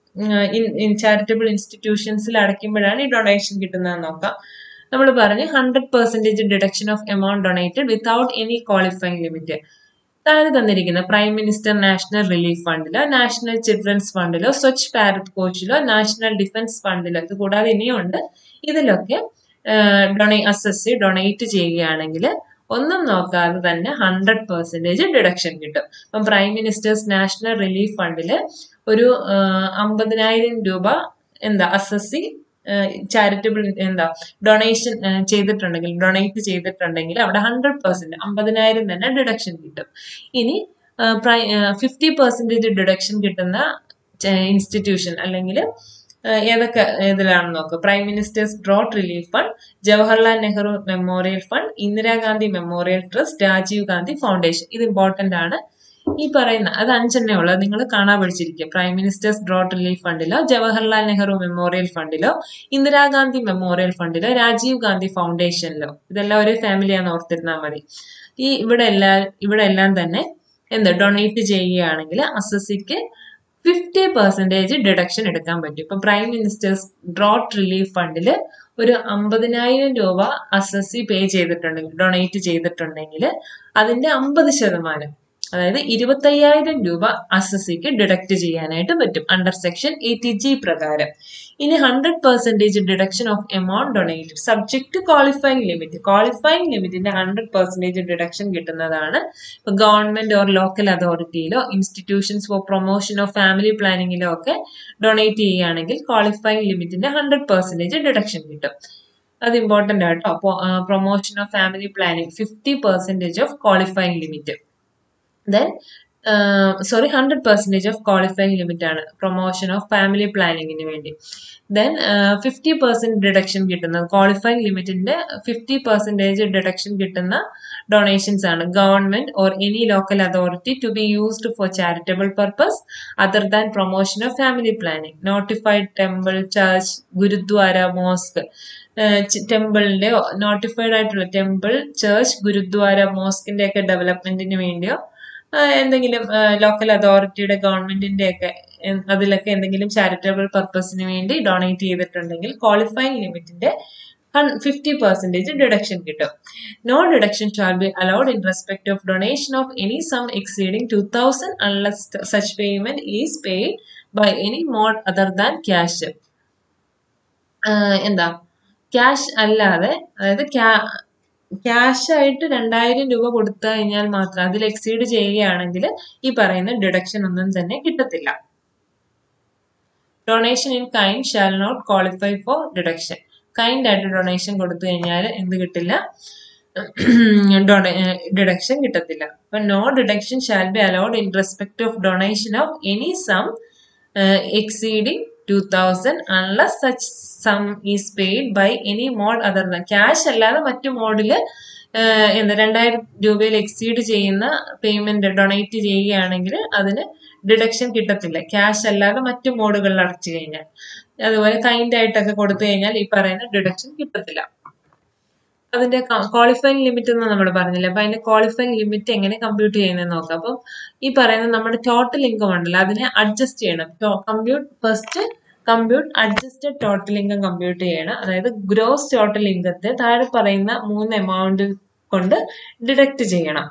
ചാരിറ്റബിൾ ഇൻസ്റ്റിറ്റ്യൂഷൻസിൽ അടയ്ക്കുമ്പോഴാണ് ഈ ഡൊണേഷൻ കിട്ടുന്നതെന്ന് നോക്കാം നമ്മൾ പറഞ്ഞു hundred percentage deduction of amount donated without any qualifying limit താഴെ തന്നിരിക്കുന്ന പ്രൈം മിനിസ്റ്റർ നാഷണൽ റിലീഫ് ഫണ്ടിലോ നാഷണൽ ചിൽഡ്രൻസ് ഫണ്ടിലോ സ്വച്ഛ് ഭാരത് കോച്ചിലോ നാഷണൽ ഡിഫൻസ് ഫണ്ടിലോ ഇത് കൂടാതെ ഇനിയുണ്ട് ഇതിലൊക്കെ ഡൊണേ അസസ് ഡൊണേറ്റ് ചെയ്യുകയാണെങ്കിൽ ഒന്നും നോക്കാതെ തന്നെ ഹൺഡ്രഡ് പെർസെൻറ്റേജ് ഡിഡക്ഷൻ കിട്ടും ഇപ്പം പ്രൈം മിനിസ്റ്റേഴ്സ് നാഷണൽ റിലീഫ് ഫണ്ടിൽ ഒരു അമ്പതിനായിരം രൂപ എന്താ അസസ്സി ചാരിറ്റബിൾ എന്താ ഡൊണേഷൻ ചെയ്തിട്ടുണ്ടെങ്കിൽ ഡൊണേറ്റ് ചെയ്തിട്ടുണ്ടെങ്കിൽ അവിടെ ഹൺഡ്രഡ് പെർസെന്റ് അമ്പതിനായിരം തന്നെ ഡിഡക്ഷൻ കിട്ടും ഇനി ഫിഫ്റ്റി പെർസെൻറ്റേജ് ഡിഡക്ഷൻ കിട്ടുന്ന ഇൻസ്റ്റിറ്റ്യൂഷൻ അല്ലെങ്കിൽ ഏതൊക്കെ ഇതിലാണെന്ന് നോക്കുക prime ministers drought relief fund Jawaharlal Nehru memorial fund Indira Gandhi memorial trust Rajeev Gandhi foundation ഇത് ഇമ്പോർട്ടന്റ് ആണ് ഈ പറയുന്ന അത് അഞ്ചെണ്ണേ ഉള്ളത് നിങ്ങൾ കാണാൻ പഠിച്ചിരിക്കുക prime ministers drought relief ഫണ്ടിലോ Jawaharlal Nehru memorial ഫണ്ടിലോ Indira Gandhi memorial ഫണ്ടിലോ Rajeev Gandhi ഫൗണ്ടേഷനിലോ ഇതെല്ലാം ഒരേ ഫാമിലിയാന്ന് ഓർത്തിരുന്നാൽ മതി ഈ ഇവിടെ എല്ലാ ഇവിടെ എല്ലാം തന്നെ എന്ത് ഡൊണേറ്റ് ചെയ്യുകയാണെങ്കിൽ അസസിക്ക് ഫിഫ്റ്റി പെർസെൻറ്റേജ് ഡിഡക്ഷൻ എടുക്കാൻ പറ്റും ഇപ്പം പ്രൈം മിനിസ്റ്റേഴ്സ് ഡ്രോട്ട് റിലീഫ് ഫണ്ടിൽ ഒരു അമ്പതിനായിരം രൂപ അസസി പേ ചെയ്തിട്ടുണ്ടെങ്കിൽ ഡൊണേറ്റ് ചെയ്തിട്ടുണ്ടെങ്കിൽ അതിന്റെ അമ്പത് ശതമാനം അതായത് ഇരുപത്തയ്യായിരം രൂപ അസസിക്ക് ഡിഡക്ട് ചെയ്യാനായിട്ട് പറ്റും അണ്ടർ സെക്ഷൻ എയ്റ്റി ജി പ്രകാരം ഇനി hundred percentage deduction of amount donated subject to qualifying limit qualifying ലിമിറ്റിന്റെ ഹൺഡ്രഡ് പെർസെൻറ്റേജ് ഡിഡക്ഷൻ കിട്ടുന്നതാണ് ഇപ്പൊ ഗവൺമെന്റ് ഓർ ലോക്കൽ അതോറിറ്റിയിലോ institutions for promotion of family പ്ലാനിങ്ങിലോ ഒക്കെ ഡൊണേറ്റ് ചെയ്യുകയാണെങ്കിൽ ക്വാളിഫൈങ് ലിമിറ്റിന്റെ ഹൺഡ്രഡ് പെർസെൻറ്റേജ് ഡിഡക്ഷൻ കിട്ടും അത് ഇമ്പോർട്ടന്റ് ആട്ടോ promotion of family planning fifty percentage of qualifying limit then sorry hundred percentage of qualifying limit ആണ് പ്രൊമോഷൻ ഓഫ് ഫാമിലി പ്ലാനിങ്ങിന് വേണ്ടി ദെൻ ഫിഫ്റ്റി പെർസെൻറ്റ് ഡിഡക്ഷൻ കിട്ടുന്നത് ക്വാളിഫൈങ് ലിമിറ്റിന്റെ ഫിഫ്റ്റി പെർസെൻറ്റേജ് ഡിഡക്ഷൻ കിട്ടുന്ന donations ആണ് government or any local authority to be used for charitable purpose other than promotion of family planning notified temple church gurdwara mosque ടെമ്പിളിന്റെയോ notified ആയിട്ടുള്ള temple church gurdwara മോസ്കിന്റെ ഒക്കെ ഡെവലപ്മെന്റിന് വേണ്ടിയോ എന്തെങ്കിലും ലോക്കൽ അതോറിറ്റിയുടെ ഗവൺമെന്റിന്റെ ഒക്കെ അതിലൊക്കെ എന്തെങ്കിലും ചാരിറ്റബിൾ പർപ്പസിന് വേണ്ടി ഡൊണേറ്റ് ചെയ്തിട്ടുണ്ടെങ്കിൽ ക്വാളിഫൈങ് ലിമിറ്റിന്റെ ഫിഫ്റ്റി പെർസെൻറ്റേജ് ഡിഡക്ഷൻ കിട്ടും no deduction shall be allowed in respect of donation of any sum exceeding two thousand unless such payment is paid by any mode other than cash എന്താ cash അല്ലാതെ അതായത് cash ആയിട്ട് രണ്ടായിരം രൂപ കൊടുത്തു കഴിഞ്ഞാൽ മാത്രം അതിൽ എക്സീഡ് ചെയ്യുകയാണെങ്കിൽ ഈ പറയുന്ന ഡിഡക്ഷൻ ഒന്നും തന്നെ കിട്ടത്തില്ല donation in kind shall not qualify for deduction kind ആയിട്ട് ഡൊണേഷൻ കൊടുത്തു കഴിഞ്ഞാൽ എന്ത് കിട്ടില്ല ഡിഡക്ഷൻ കിട്ടത്തില്ല അപ്പൊ no deduction shall be allowed in respect of donation of any sum exceeding two thousand unless such sum is paid by any mode other than cash അല്ലാതെ മറ്റു മോഡിൽ എന്താ രണ്ടായിരം രൂപയിൽ എക്സീഡ് ചെയ്യുന്ന പേയ്മെന്റ് ഡൊണേറ്റ് ചെയ്യുകയാണെങ്കിൽ അതിന് ഡിഡക്ഷൻ കിട്ടത്തില്ല ക്യാഷ് അല്ലാതെ മറ്റു മോഡുകളിൽ അടച്ചു കഴിഞ്ഞാൽ അതുപോലെ കൈൻഡ് ആയിട്ടൊക്കെ കൊടുത്തു കഴിഞ്ഞാൽ ഈ പറയുന്ന ഡിഡക്ഷൻ കിട്ടത്തില്ല അതിന്റെ ക്വാളിഫൈങ് ലിമിറ്റ് എന്ന് നമ്മൾ പറഞ്ഞില്ല അപ്പൊ അതിന്റെ ക്വാളിഫൈങ് ലിമിറ്റ് എങ്ങനെ കമ്പ്യൂട്ട് ചെയ്യുന്നത് നോക്കാം അപ്പം ഈ പറയുന്ന നമ്മുടെ ടോട്ടൽ ഇൻകം ഉണ്ടല്ലോ അതിനെ അഡ്ജസ്റ്റ് ചെയ്യണം compute first compute adjusted total income compute ചെയ്യണം അതായത് ഗ്രോസ് ടോട്ടൽ ഇൻകത്തെ താഴെ പറയുന്ന മൂന്ന് എമൗണ്ട് കൊണ്ട് ഡിഡക്ട് ചെയ്യണം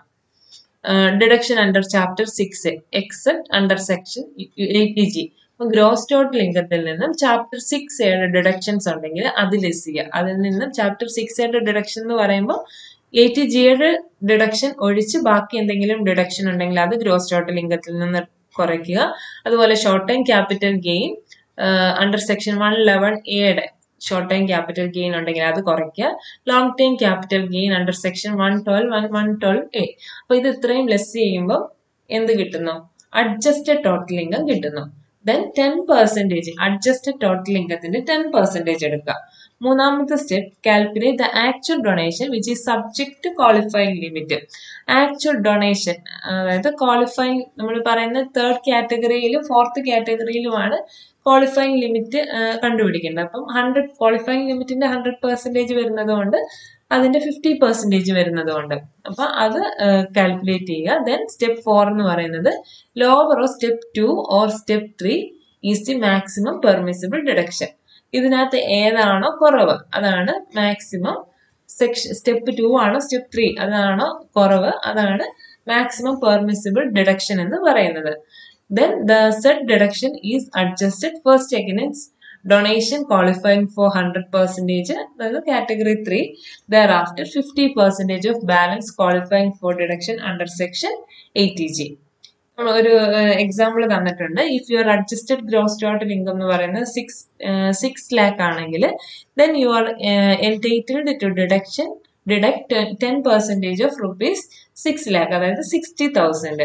deduction under chapter six except under section eighty G അപ്പൊ ഗ്രോസ് ടോട്ടൽ ഇൻകത്തിൽ നിന്നും ചാപ്റ്റർ സിക്സ് എയുടെ ഡിഡക്ഷൻസ് ഉണ്ടെങ്കിൽ അത് ലെസ് ചെയ്യുക അതിൽ നിന്നും ചാപ്റ്റർ സിക്സ് എയുടെ ഡിഡക്ഷൻ എന്ന് പറയുമ്പോൾ എയ്റ്റി ജിയുടെ ഡിഡക്ഷൻ ഒഴിച്ച് ബാക്കി എന്തെങ്കിലും ഡിഡക്ഷൻ ഉണ്ടെങ്കിൽ അത് ഗ്രോസ് ടോട്ടൽ ഇൻകത്തിൽ നിന്ന് കുറയ്ക്കുക അതുപോലെ short time capital gain under section one eleven എയുടെ ഷോർട്ട് ടൈം ക്യാപിറ്റൽ ഗെയിൻ ഉണ്ടെങ്കിൽ അത് കുറയ്ക്കുക long time capital gain under section one twelve one one twelve A അപ്പൊ ഇത് ഇത്രയും ലെസ് ചെയ്യുമ്പോൾ എന്ത് കിട്ടുന്നു അഡ്ജസ്റ്റഡ് ടോട്ടൽ ഇൻകം കിട്ടുന്നു then ten percentage adjusted total ഇൻകത്തിന്റെ ടെൻ പെർസെൻറ്റേജ് എടുക്കുക മൂന്നാമത്തെ step calculate the actual donation which is subject to qualifying limit actual donation അതായത് ക്വാളിഫൈങ് നമ്മൾ പറയുന്ന തേർഡ് കാറ്റഗറിയിലും ഫോർത്ത് കാറ്റഗറിയിലുമാണ് ക്വാളിഫൈങ് ലിമിറ്റ് കണ്ടുപിടിക്കേണ്ടത് അപ്പം ഹൺഡ്രഡ് ക്വാളിഫൈങ് ലിമിറ്റിന്റെ ഹൺഡ്രഡ് പെർസെൻറ്റേജ് വരുന്നത് കൊണ്ട് അതിന്റെ ഫിഫ്റ്റി പെർസെൻറ്റേജ് വരുന്നത് കൊണ്ട് അപ്പൊ അത് കാൽക്കുലേറ്റ് ചെയ്യുക ദെൻ സ്റ്റെപ്പ് ഫോർ എന്ന് പറയുന്നത് lower or step two or step three is the maximum permissible deduction ഇതിനകത്ത് ഏതാണോ കുറവ് അതാണ് മാക്സിമം സെക്ഷൻ സ്റ്റെപ്പ് ടു ആണോ സ്റ്റെപ്പ് ത്രീ അതാണോ കുറവ് അതാണ് മാക്സിമം പെർമിസിബിൾ ഡിഡക്ഷൻ എന്ന് പറയുന്നത് then the set deduction is adjusted first against donation qualifying for 100 percentage അതായത് category three thereafter fifty percentage of balance qualifying for deduction under section eighty G ഒരു example തന്നിട്ടുണ്ട് if your adjusted gross total income എന്ന് പറയുന്നത് six six lakh ആണെങ്കിൽ then you are entitled to deduction deduct ten percentage of rupees six lakh അതായത് sixty thousand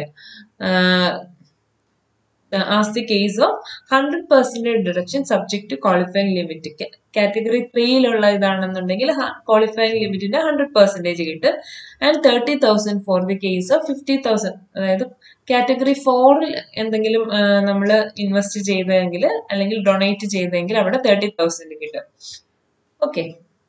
as the case of hundred percentage deduction subject to qualifying limit category ത്രീയിലുള്ള ഇതാണെന്നുണ്ടെങ്കിൽ qualifying ലിമിറ്റിന്റെ hundred percentage കിട്ടും and thirty thousand for the case of fifty thousand അതായത് category ഫോറിൽ എന്തെങ്കിലും നമ്മൾ invest ചെയ്തെങ്കിൽ അല്ലെങ്കിൽ ഡൊണേറ്റ് ചെയ്തെങ്കിൽ അവിടെ തേർട്ടി തൗസൻഡ് കിട്ടും ഓക്കെ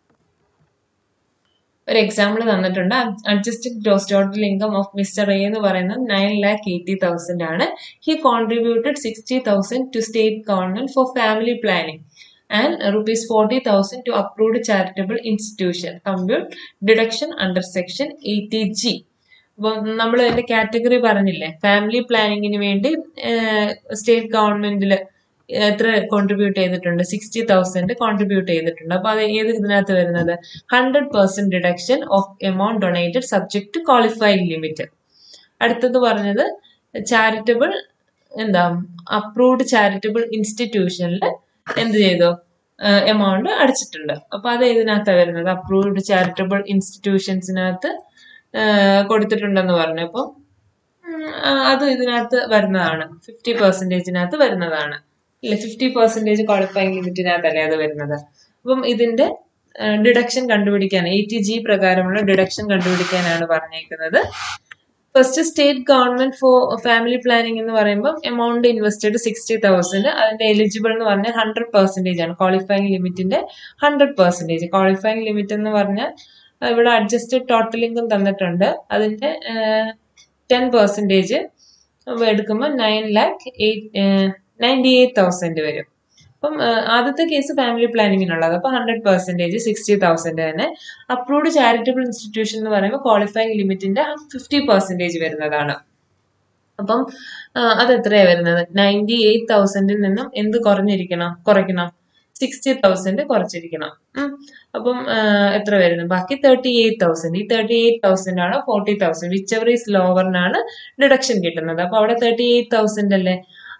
ഒരു എക്സാമ്പിൾ തന്നിട്ടുണ്ട് adjusted gross total income of mister A എന്ന് പറയുന്നത് നയൻ ലാക്ക് എയ്റ്റി തൗസൻഡ് ആണ് he contributed sixty thousand to state government for family planning and rupees forty thousand to approved charitable institution compute deduction under section eighty G അപ്പം നമ്മൾ അതിന്റെ category പറഞ്ഞില്ലേ family പ്ലാനിങ്ങിന് വേണ്ടി state ഗവൺമെന്റിൽ എത്ര കോൺട്രിബ്യൂട്ട് ചെയ്തിട്ടുണ്ട് സിക്സ്റ്റി തൗസൻഡ് കോൺട്രിബ്യൂട്ട് ചെയ്തിട്ടുണ്ട് അപ്പൊ അത് ഏത് ഇതിനകത്ത് വരുന്നത് hundred percent deduction of amount donated subject to qualified limit അടുത്തത് പറഞ്ഞത് ചാരിറ്റബിൾ എന്താ അപ്രൂവ്ഡ് ചാരിറ്റബിൾ ഇൻസ്റ്റിറ്റ്യൂഷനിൽ എന്ത് ചെയ്തു എമൗണ്ട് അടച്ചിട്ടുണ്ട് അപ്പൊ അത് ഇതിനകത്താണ് വരുന്നത് അപ്രൂവ്ഡ് ചാരിറ്റബിൾ ഇൻസ്റ്റിറ്റ്യൂഷൻസിനകത്ത് കൊടുത്തിട്ടുണ്ടെന്ന് പറഞ്ഞു അപ്പം അത് ഇതിനകത്ത് വരുന്നതാണ് ഫിഫ്റ്റി പെർസെൻറ്റേജിനകത്ത് വരുന്നതാണ് ഇല്ല ഫിഫ്റ്റി പെർസെൻറ്റേജ് ക്വാളിഫൈങ് ലിമിറ്റിനകത്തല്ലേ അത് വരുന്നത് അപ്പം ഇതിന്റെ ഡിഡക്ഷൻ കണ്ടുപിടിക്കാൻ എയ്റ്റി ജി പ്രകാരമുള്ള ഡിഡക്ഷൻ കണ്ടുപിടിക്കാനാണ് പറഞ്ഞേക്കുന്നത് first state government for family planning എന്ന് പറയുമ്പോൾ എമൗണ്ട് ഇൻവെസ്റ്റഡ് സിക്സ്റ്റി തൗസൻഡ് അതിന്റെ എലിജിബിൾ എന്ന് പറഞ്ഞാൽ ഹൺഡ്രഡ് പെർസെൻറ്റേജ് ആണ് ക്വാളിഫൈങ് ലിമിറ്റിന്റെ ഹൺഡ്രഡ് പെർസെൻറ്റേജ് ക്വാളിഫൈങ് ലിമിറ്റ് എന്ന് പറഞ്ഞാൽ ഇവിടെ അഡ്ജസ്റ്റഡ് ടോട്ടൽ ഇൻകം തന്നിട്ടുണ്ട് അതിന്റെ ടെൻ പെർസെൻറ്റേജ് എടുക്കുമ്പോൾ nine lakh eight ninety eight thousand വരും അപ്പം ആദ്യത്തെ കേസ് ഫാമിലി പ്ലാനിങ്ങിനുള്ളത് അപ്പോൾ ഹൺഡ്രഡ് പെർസെൻറ്റേജ് സിക്സ്റ്റി തൗസൻഡ് തന്നെ അപ്രൂവ്ഡ് ചാരിറ്റബിൾ ഇൻസ്റ്റിറ്റ്യൂഷൻ എന്ന് പറയുമ്പോൾ ക്വാളിഫൈങ് ലിമിറ്റിന്റെ ഫിഫ്റ്റി പെർസെൻറ്റേജ് വരുന്നതാണ് അപ്പം അത് എത്രയാണ് വരുന്നത് നയൻറ്റി എയ്റ്റ് തൗസൻഡിൽ നിന്നും എന്ത് കുറഞ്ഞിരിക്കണം കുറയ്ക്കണം സിക്സ്റ്റി തൗസൻഡ് കുറച്ചിരിക്കണം അപ്പം എത്ര വരുന്നു ബാക്കി തേർട്ടി എയ്റ്റ് തൗസൻഡ് ഈ തേർട്ടി എയ്റ്റ് തൗസൻഡ് ആണ് forty thousand whichever is ലോവറിനാണ് ഡിഡക്ഷൻ കിട്ടുന്നത് അപ്പൊ അവിടെ തേർട്ടി എയ്റ്റ് തൗസൻഡ് അല്ലേ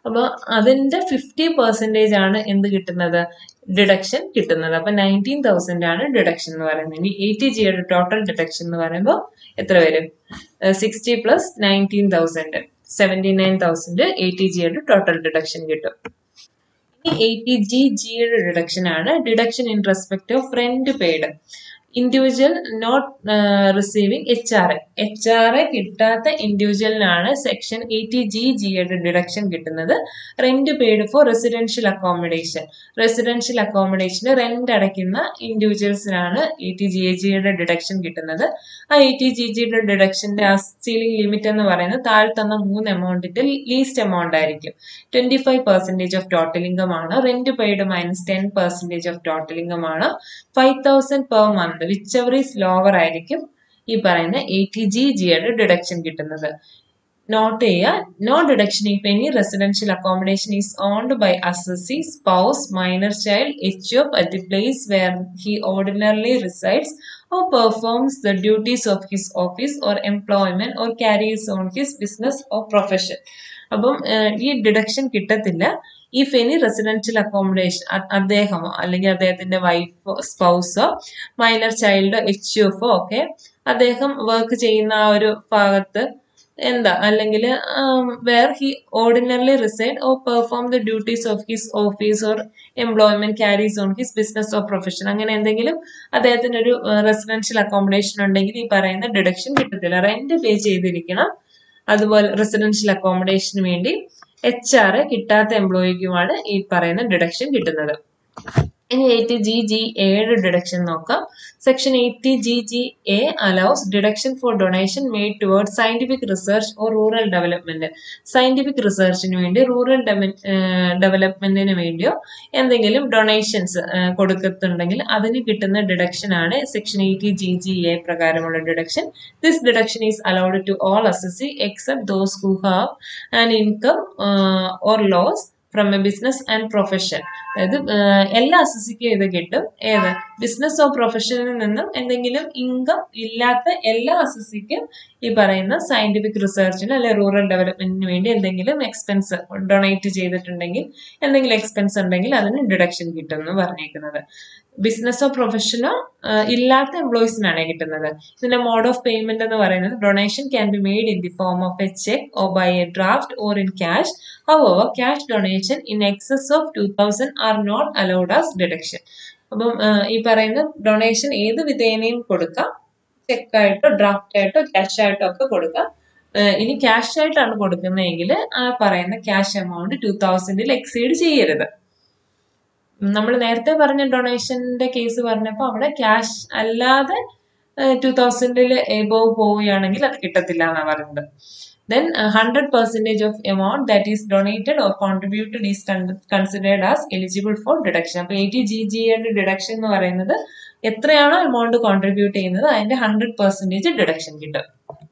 അപ്പൊ അതിന്റെ ഫിഫ്റ്റി പെർസെന്റേജ് ആണ് എന്ത് കിട്ടുന്നത് ഡിഡക്ഷൻ കിട്ടുന്നത് അപ്പൊ നയൻറ്റീൻ തൗസൻഡ് ആണ് ഡിഡക്ഷൻ എന്ന് പറയുന്നത് ഇനി എയ്റ്റി ജിയുടെ ടോട്ടൽ ഡിഡക്ഷൻ എന്ന് പറയുമ്പോൾ എത്ര വരും sixty plus nineteen thousand seventy nine thousand eighty ജിയുടെ ടോട്ടൽ ഡിഡക്ഷൻ കിട്ടും ഇനി എയ്റ്റി ജി ജിയുടെ ഡിഡക്ഷൻ ആണ് deduction in respect of rent paid individual not receiving H R A H R A കിട്ടാത്ത ഇൻഡിവിജ്വലിനാണ് സെക്ഷൻ എയ്റ്റി ജി ജിയുടെ deduction കിട്ടുന്നത് rent paid for residential accommodation residential അക്കോമഡേഷന് റെന്റ് അടയ്ക്കുന്ന ഇൻഡിവിജ്വൽസിനാണ് എയ്റ്റി ജി എ ജിയുടെ ഡിഡക്ഷൻ കിട്ടുന്നത് ആ എയ്റ്റി ജി ജിയുടെ ഡിഡക്ഷന്റെ ആ സീലിംഗ് ലിമിറ്റ് എന്ന് പറയുന്നത് താഴെ തന്ന മൂന്ന് എമൗണ്ടിന്റെ ലീസ്റ്റ് എമൗണ്ട് ആയിരിക്കും twenty five percentage of total income ആണ് rent paid minus ten percentage of total income ആണ് five thousand per month whichever is lower ആയിരിക്കും ഈ പറയുന്ന എയ്റ്റി ജി ജിയുടെ ഡിഡക്ഷൻ കിട്ടുന്നത് നോട്ട് ചെയ്യുക no deduction if any residential accommodation is owned by assessee spouse minor child H of at the place where he ordinarily resides or performs the duties of his office or employment or carries on his business or profession. അപ്പം ഈ deduction കിട്ടത്തില്ല if any residential accommodation അദ്ദേഹമോ അല്ലെങ്കിൽ അദ്ദേഹത്തിന്റെ വൈഫോ സ്പൗസോ minor ചൈൽഡോ H എഫോ ഒക്കെ അദ്ദേഹം work ചെയ്യുന്ന ആ ഒരു ഭാഗത്ത് എന്താ അല്ലെങ്കിൽ where he ordinarily reside or perform the duties of his office or employment carries on his business or profession അങ്ങനെ എന്തെങ്കിലും അദ്ദേഹത്തിന് ഒരു റെസിഡൻഷ്യൽ അക്കോമഡേഷൻ ഉണ്ടെങ്കിൽ ഈ പറയുന്ന ഡിഡക്ഷൻ കിട്ടത്തില്ല റെന്റ് പേ ചെയ്തിരിക്കണം അതുപോലെ റെസിഡൻഷ്യൽ അക്കോമഡേഷന് വേണ്ടി എച്ച് ആർ കിട്ടാത്ത എംപ്ലോയിക്കുമാണ് ഈ പറയുന്ന ഡിഡക്ഷൻ കിട്ടുന്നത് ഇനി എയ്റ്റി ജി ജി എയുടെ ഡിഡക്ഷൻ നോക്കാം section eighty G G A allows deduction for donation made toward scientific research or rural development scientific റിസർച്ചിന് വേണ്ടി റൂറൽ ഡെവലപ്മെന്റിന് വേണ്ടിയോ എന്തെങ്കിലും ഡൊണേഷൻസ് കൊടുക്കുന്നുണ്ടെങ്കിൽ അതിന് കിട്ടുന്ന ഡിഡക്ഷൻ ആണ് section eighty G G A പ്രകാരമുള്ള deduction this deduction is allowed to all assessee except those who have an income or loss from a business and profession അതായത് എല്ലാ അസസിക്കും ഇത് കിട്ടും ഏത് ബിസിനസ് ഓർ പ്രൊഫഷനിൽ നിന്നും എന്തെങ്കിലും ഇൻകം ഇല്ലാത്ത എല്ലാ അസസിക്കും ഈ പറയുന്ന സയന്റിഫിക് റിസർച്ചിന് അല്ലെ റൂറൽ ഡെവലപ്മെന്റിന് വേണ്ടി എന്തെങ്കിലും എക്സ്പെൻസ് ഡൊണേറ്റ് ചെയ്തിട്ടുണ്ടെങ്കിൽ എന്തെങ്കിലും എക്സ്പെൻസ് ഉണ്ടെങ്കിൽ അതിന് ഡിഡക്ഷൻ കിട്ടും എന്ന് പറഞ്ഞേക്കുന്നത് ബിസിനസ്സോ പ്രൊഫഷനോ ഇല്ലാത്ത എംപ്ലോയീസിനാണ് കിട്ടുന്നത് ഇതിന്റെ മോഡ് ഓഫ് പേയ്മെന്റ് എന്ന് പറയുന്നത് donation can be made in the form of a cheque or by a draft or in cash however cash donation in excess of two thousand are not allowed as deduction അപ്പം ഈ പറയുന്ന donation ഏത് വിധേനയും കൊടുക്കാം ചെക്കായിട്ടോ draft ആയിട്ടോ cash ആയിട്ടോ ഒക്കെ കൊടുക്കാം ഇനി ക്യാഷ് ആയിട്ടാണ് കൊടുക്കുന്നതെങ്കിൽ ആ പറയുന്ന ക്യാഷ് എമൗണ്ട് ടു തൗസൻഡിൽ എക്സീഡ് ചെയ്യരുത് നമ്മൾ നേരത്തെ പറഞ്ഞ ഡൊണേഷന്റെ കേസ് പറഞ്ഞപ്പോൾ അവിടെ ക്യാഷ് അല്ലാതെ ടു തൗസൻഡിൽ എബോവ് പോവുകയാണെങ്കിൽ അത് കിട്ടത്തില്ല എന്നാണ് പറയുന്നത് then hundred percentage of amount that is donated or contributed is considered as eligible for deduction അപ്പോൾ എയ്റ്റി ജി ജിയുടെ ഡിഡക്ഷൻ എന്ന് പറയുന്നത് എത്രയാണോ എമൗണ്ട് കോൺട്രിബ്യൂട്ട് ചെയ്യുന്നത് അതിന്റെ ഹൺഡ്രഡ് പെർസെൻറ്റേജ് ഡിഡക്ഷൻ കിട്ടും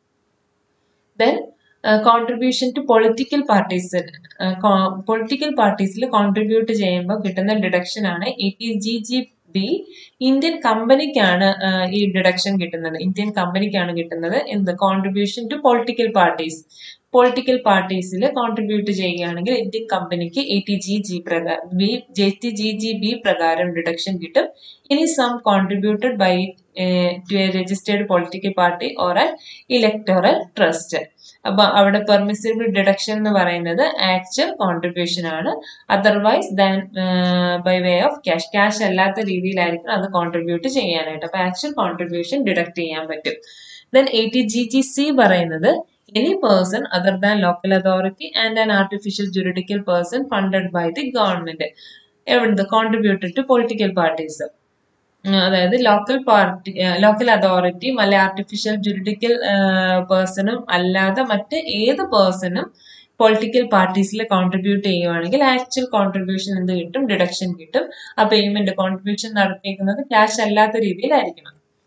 then contribution to political parties political പാർട്ടീസിൽ കോൺട്രിബ്യൂട്ട് ചെയ്യുമ്പോൾ കിട്ടുന്ന ഡിഡക്ഷൻ ആണ് eighty G G B Indian കമ്പനിക്കാണ് ഈ ഡിഡക്ഷൻ കിട്ടുന്നത് ഇന്ത്യൻ കമ്പനിക്കാണ് കിട്ടുന്നത് എന്ത് contribution to political parties political പാർട്ടീസിൽ കോൺട്രിബ്യൂട്ട് ചെയ്യുകയാണെങ്കിൽ ഇന്ത്യൻ കമ്പനിക്ക് എ ടി ജി ജി പ്രകാരം B J T G G B പ്രകാരം ഡിഡക്ഷൻ കിട്ടും ഇനി sum contributed by to a registered political party or an electoral trust അപ്പൊ അവിടെ പെർമിസിബിൾ ഡിഡക്ഷൻ എന്ന് പറയുന്നത് ആക്ച്വൽ കോൺട്രിബ്യൂഷൻ ആണ് otherwise than by way of cash cash അല്ലാത്ത രീതിയിലായിരിക്കും അത് കോൺട്രിബ്യൂട്ട് ചെയ്യാനായിട്ട് അപ്പൊ ആക്ച്വൽ കോൺട്രിബ്യൂഷൻ ഡിഡക്ട് ചെയ്യാൻ പറ്റും then A T G G C പറയുന്നത് any person other than local authority and an artificial juridical person funded by the government എവിടുന്ന് contributed to political parties അതായത് ലോക്കൽ പാർട്ടി ലോക്കൽ അതോറിറ്റിയും അല്ലെ artificial judicial പേഴ്സണും അല്ലാതെ മറ്റ് ഏത് പേഴ്സണും പൊളിറ്റിക്കൽ പാർട്ടീസിൽ കോൺട്രിബ്യൂട്ട് ചെയ്യുവാണെങ്കിൽ ആക്ച്വൽ കോൺട്രിബ്യൂഷൻ എന്ത് കിട്ടും ഡിഡക്ഷൻ കിട്ടും ആ പേയ്മെന്റ് കോൺട്രിബ്യൂഷൻ നടത്തിയിരിക്കുന്നത് ക്യാഷ് അല്ലാത്ത രീതിയിലായിരിക്കണം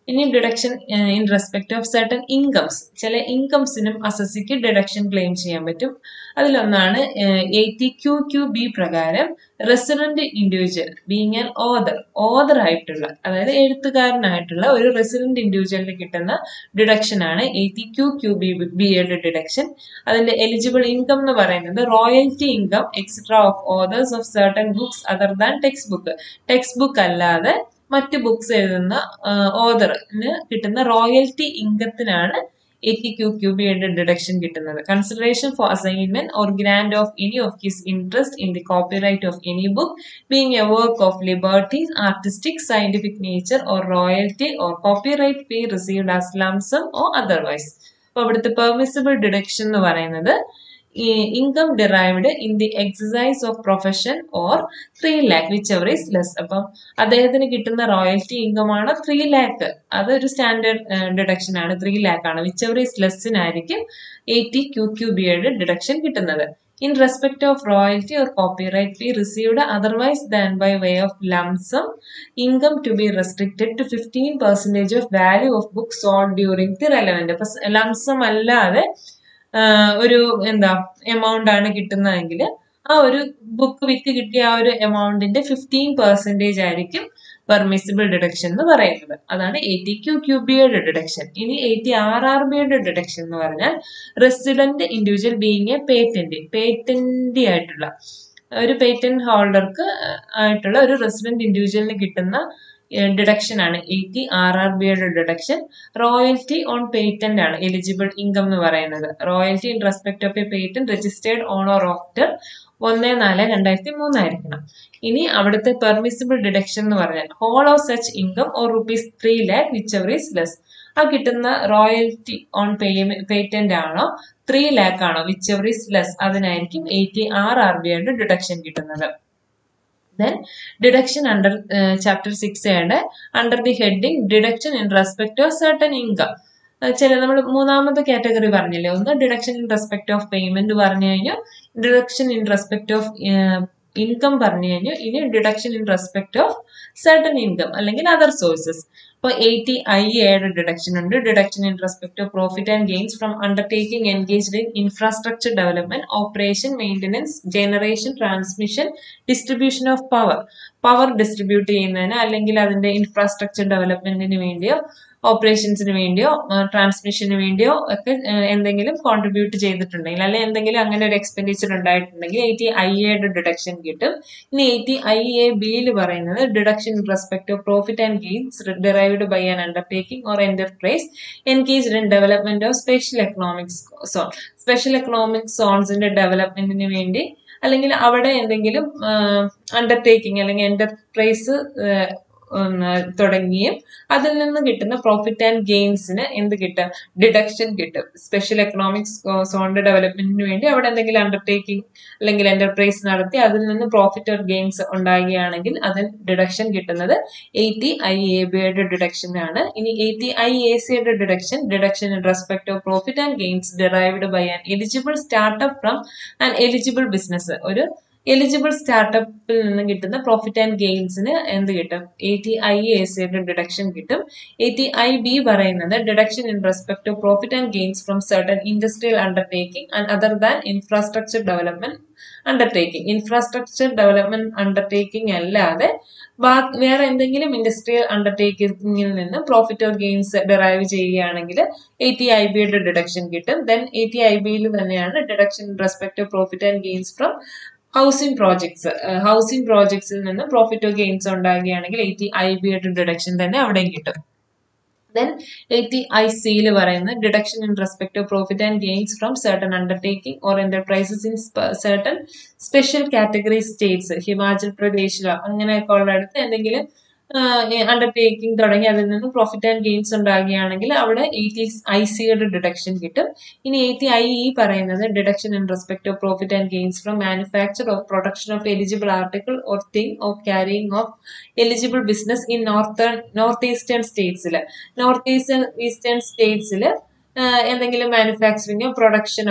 ഇനി deduction in respect of certain incomes ചില ഇൻകംസിനും അസസിക്ക് ഡിഡക്ഷൻ ക്ലെയിം ചെയ്യാൻ പറ്റും അതിലൊന്നാണ് എയ്റ്റി ക്യു ക്യു ബി പ്രകാരം resident individual being an author author ആയിട്ടുള്ള അതായത് എഴുത്തുകാരനായിട്ടുള്ള ഒരു റെസിഡന്റ് ഇൻഡിവിജ്വലിന് കിട്ടുന്ന ഡിഡക്ഷൻ ആണ് എയ്റ്റി ക്യു ക്യു ബി ബിയുടെ ഡിഡക്ഷൻ അതിന്റെ എലിജിബിൾ ഇൻകം എന്ന് പറയുന്നത് royalty income etcetera of authors of certain books other than text book text book അല്ലാതെ മറ്റ് ബുക്സ് എഴുതുന്ന ഓതറിന് കിട്ടുന്ന റോയൽറ്റി ഇൻകത്തിനാണ് എയ്റ്റി ക്യൂ ക്യൂ ബിയുടെ ഡിഡക്ഷൻ കിട്ടുന്നത് consideration for assignment or grant of any of his interest in the copyright of any book being a work of liberty artistic scientific nature or royalty or copyright fee received as lump sum or otherwise അപ്പൊ അവിടുത്തെ permissible deduction എന്ന് പറയുന്നത് income derived in the exercise of profession or three lakh whichever is less അപ്പം അദ്ദേഹത്തിന് കിട്ടുന്ന royalty income ആണ് three lakh അതൊരു standard deduction ആണ് ത്രീ ലാക്ക് ആണ് വിച്ച് എവർ ഈസ് ലെസ്സിനായിരിക്കും എയ്റ്റി ക്യൂ ക്യൂ ബിയുടെ ഡിഡക്ഷൻ കിട്ടുന്നത് in respect of royalty or copyright fee received otherwise than by way of lump sum income to be restricted to fifteen percentage of value of book sold during the relevant അപ്പൊ lump sum അല്ലാതെ ഒരു എന്താ amount ആണ് കിട്ടുന്നതെങ്കിൽ ആ ഒരു book വിറ്റ് കിട്ടിയ ആ ഒരു എമൗണ്ടിന്റെ ഫിഫ്റ്റീൻ പെർസെൻറ്റേജ് ആയിരിക്കും പെർമിസിബിൾ ഡിഡക്ഷൻ എന്ന് പറയുന്നത് അതാണ് എയ്റ്റി ക്യൂ ക്യൂ ബിയുടെ ഡിഡക്ഷൻ ഇനി എയ്റ്റി ആർ ആർ ബിയുടെ ഡിഡക്ഷൻ എന്ന് പറഞ്ഞാൽ resident individual being a patent patent ആയിട്ടുള്ള ഒരു പേറ്റന്റ് ഹോൾഡർക്ക് ആയിട്ടുള്ള ഒരു റെസിഡന്റ് ഇൻഡിവിജ്വലിന് കിട്ടുന്ന ഡിഡക്ഷൻ ആണ് എയ്റ്റി ആർ ആർ ബിയുടെ ഡിഡക്ഷൻ റോയൽറ്റി ഓൺ പേറ്റന്റ് ആണ് എലിജിബിൾ ഇൻകം എന്ന് പറയുന്നത് royalty in respect of a patent registered on or after ഒന്ന് നാല് രണ്ടായിരത്തി മൂന്നായിരിക്കണം ഇനി അവിടുത്തെ പെർമിസിബിൾ ഡിഡക്ഷൻ എന്ന് പറഞ്ഞാൽ whole of such income or rupees three lakh whichever is less ആ കിട്ടുന്ന റോയൽറ്റി ഓൺ പേറ്റന്റ് ആണോ ത്രീ ലാക്ക് ആണോ വിച്ച് എവർ ഈസ് ലെസ് അതിനായിരിക്കും എയ്റ്റി ആർ ആർ ബിയുടെ ഡിഡക്ഷൻ കിട്ടുന്നത് then deduction under uh, chapter 6 ആണ് under the heading deduction in respect of certain income ചില നമ്മൾ മൂന്നാമത്തെ കാറ്റഗറി പറഞ്ഞില്ലേ ഒന്ന് deduction in respect of payment പറഞ്ഞു കഴിഞ്ഞു deduction in respect of income പറഞ്ഞു കഴിഞ്ഞു ഇനി deduction in respect of certain income അല്ലെങ്കിൽ അതർ സോഴ്സസ് ഇപ്പോൾ എയ്റ്റി ഐ എയുടെ ഡിഡക്ഷൻ ഉണ്ട് deduction in respect of profit and gains from undertaking engaged in infrastructure development operation maintenance generation transmission distribution of power power distribute ചെയ്യുന്നതിന് അല്ലെങ്കിൽ അതിന്റെ infrastructure ഡെവലപ്മെന്റിന് വേണ്ടിയോ ഓപ്പറേഷൻസിന് വേണ്ടിയോ ട്രാൻസ്മിഷന് വേണ്ടിയോ ഒക്കെ എന്തെങ്കിലും കോൺട്രിബ്യൂട്ട് ചെയ്തിട്ടുണ്ടെങ്കിൽ അല്ലെങ്കിൽ എന്തെങ്കിലും അങ്ങനെ ഒരു എക്സ്പെൻഡിച്ചർ ഉണ്ടായിട്ടുണ്ടെങ്കിൽ എയ്റ്റി ഐ എയുടെ ഡിഡക്ഷൻ കിട്ടും ഇനി എയ്റ്റി ഐ എ ബിയിൽ പറയുന്നത് deduction in respect of profit and gains derived by an undertaking or enterprise engaged in development of special economics zone special economic സോൺസിന്റെ ഡെവലപ്മെന്റിന് വേണ്ടി അല്ലെങ്കിൽ അവിടെ എന്തെങ്കിലും അണ്ടർടേക്കിംഗ് അല്ലെങ്കിൽ എന്റർപ്രൈസ് തുടങ്ങിയും അതിൽ നിന്ന് കിട്ടുന്ന പ്രോഫിറ്റ് ആൻഡ് ഗെയിൻസിന് എന്ത് കിട്ടും ഡിഡക്ഷൻ കിട്ടും സ്പെഷ്യൽ എക്കണോമിക്സ് സോണിന്റെ ഡെവലപ്മെന്റിന് വേണ്ടി അവിടെ എന്തെങ്കിലും അണ്ടർടേക്കിംഗ് അല്ലെങ്കിൽ എന്റർപ്രൈസ് നടത്തി അതിൽ നിന്ന് പ്രോഫിറ്റ് ഓർ ഗെയിൻസ് ഉണ്ടാകുകയാണെങ്കിൽ അതിൽ ഡിഡക്ഷൻ കിട്ടുന്നത് എയ്റ്റി ഐ എ ബിയുടെ ഡിഡക്ഷൻ ആണ് ഇനി എയ്റ്റി ഐ എ സിയുടെ deduction deduction in respect of profit and gains derived by an eligible startup from an eligible business ഒരു എലിജിബിൾ സ്റ്റാർട്ടപ്പിൽ നിന്ന് കിട്ടുന്ന പ്രോഫിറ്റ് ആൻഡ് ഗെയിൻസിന് എന്ത് കിട്ടും എയ്റ്റി ഐ എ സിയുടെ ഡിഡക്ഷൻ കിട്ടും എയ്റ്റി ഐ ബി പറയുന്നത് deduction in respect to profit and gains from certain industrial undertaking and other than infrastructure development undertaking infrastructure development undertaking അല്ലാതെ വേറെ എന്തെങ്കിലും ഇൻഡസ്ട്രിയൽ അണ്ടർടേക്കിംഗിൽ നിന്ന് പ്രോഫിറ്റ് ഓർ ഗെയിൻസ് ഡെറൈവ് ചെയ്യുകയാണെങ്കിൽ eighty I ബിയുടെ deduction കിട്ടും then eighty I ബിയിൽ തന്നെയാണ് deduction in respect to profit and gains from housing projects housing പ്രോജക്ട്സിൽ നിന്ന് പ്രോഫിറ്റോ ഗെയിൻസ് ഉണ്ടാകുകയാണെങ്കിൽ എയ്റ്റി ഐ ബിയുടെ ഡിഡക്ഷൻ തന്നെ അവിടെയും കിട്ടും ദെൻ എയ്റ്റി ഐ സിയിൽ പറയുന്നത് deduction in respect of profit and gains from certain undertaking or enterprises in certain special category states Himachal പ്രദേശിലോ അങ്ങനെയൊക്കെ ഉള്ളിടത്ത് എന്തെങ്കിലും അണ്ടർടേക്കിംഗ് തുടങ്ങി അതിൽ നിന്ന് പ്രോഫിറ്റ് ആൻഡ് ഗെയിൻസ് ഉണ്ടാകുകയാണെങ്കിൽ അവിടെ എയ്റ്റി ഐ സിയുടെ ഡിഡക്ഷൻ കിട്ടും ഇനി എയ്റ്റി ഐ ഇ പറയുന്നത് deduction in respect of profit and gains from manufacture of production of eligible article or thing of carrying of eligible business in northern north eastern സ്റ്റേറ്റ്സിൽ north eastern eastern സ്റ്റേറ്റ്സിൽ എന്തെങ്കിലും മാനുഫാക്ചറിങ്ങോ പ്രൊഡക്ഷനോ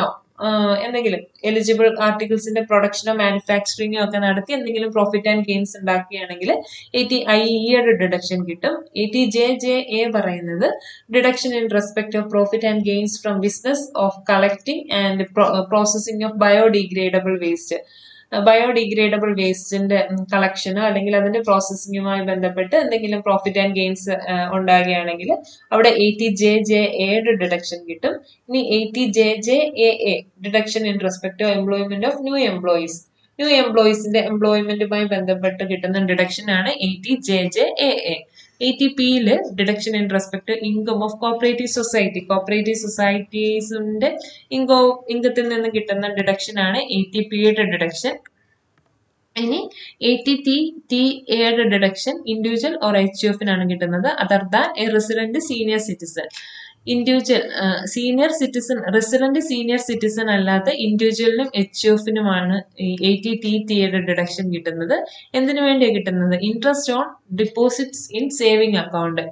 എന്തെങ്കിലും eligible ആർട്ടിക്കിൾസിന്റെ പ്രൊഡക്ഷനോ മാനുഫാക്ചറിങ്ങോ ഒക്കെ നടത്തി എന്തെങ്കിലും profit and gains ഉണ്ടാക്കുകയാണെങ്കിൽ eighty I ഇയുടെ ഡിഡക്ഷൻ കിട്ടും എയ്റ്റി ജെ ജെ എ പറയുന്നത് deduction in respect of profit and gains from business of collecting and processing of biodegradable waste biodegradable വേസ്റ്റിന്റെ കളക്ഷനോ അല്ലെങ്കിൽ അതിന്റെ പ്രോസസ്സിങ്ങുമായി ബന്ധപ്പെട്ട് എന്തെങ്കിലും പ്രോഫിറ്റ് ആൻഡ് ഗെയിൻസ് ഉണ്ടാകുകയാണെങ്കിൽ അവിടെ എയ്റ്റി ജെ ജെ എയുടെ ഡിഡക്ഷൻ കിട്ടും ഇനി eighty J J A A deduction in respect of employment of new employees new എംപ്ലോയീസിന്റെ എംപ്ലോയ്മെന്റുമായി ബന്ധപ്പെട്ട് കിട്ടുന്ന ഡിഡക്ഷൻ ആണ് eighty J J A A eighty പിയില് deduction in respect income of cooperative society cooperative സൊസൈറ്റീസിന്റെ ഇൻകോ ഇൻകത്തിൽ നിന്ന് കിട്ടുന്ന ഡിഡക്ഷൻ ആണ് എയ്റ്റി പിയുടെ ഡിഡക്ഷൻ ഇനി എയ്റ്റി ടി ടി എയുടെ ഡിഡക്ഷൻ ഇൻഡിവിജ്വൽ ഓർ എച്ച് എഫിനാണ് കിട്ടുന്നത് other than A resident senior citizen individual senior citizen resident senior citizen അല്ലാത്ത ഇൻഡിവിജ്വലിനും എച്ച് എഫിനുമാണ് ഈ എയ്റ്റി ടി ടിയുടെ ഡിഡക്ഷൻ കിട്ടുന്നത് എന്തിനു വേണ്ടിയാണ് കിട്ടുന്നത് interest on deposits in saving account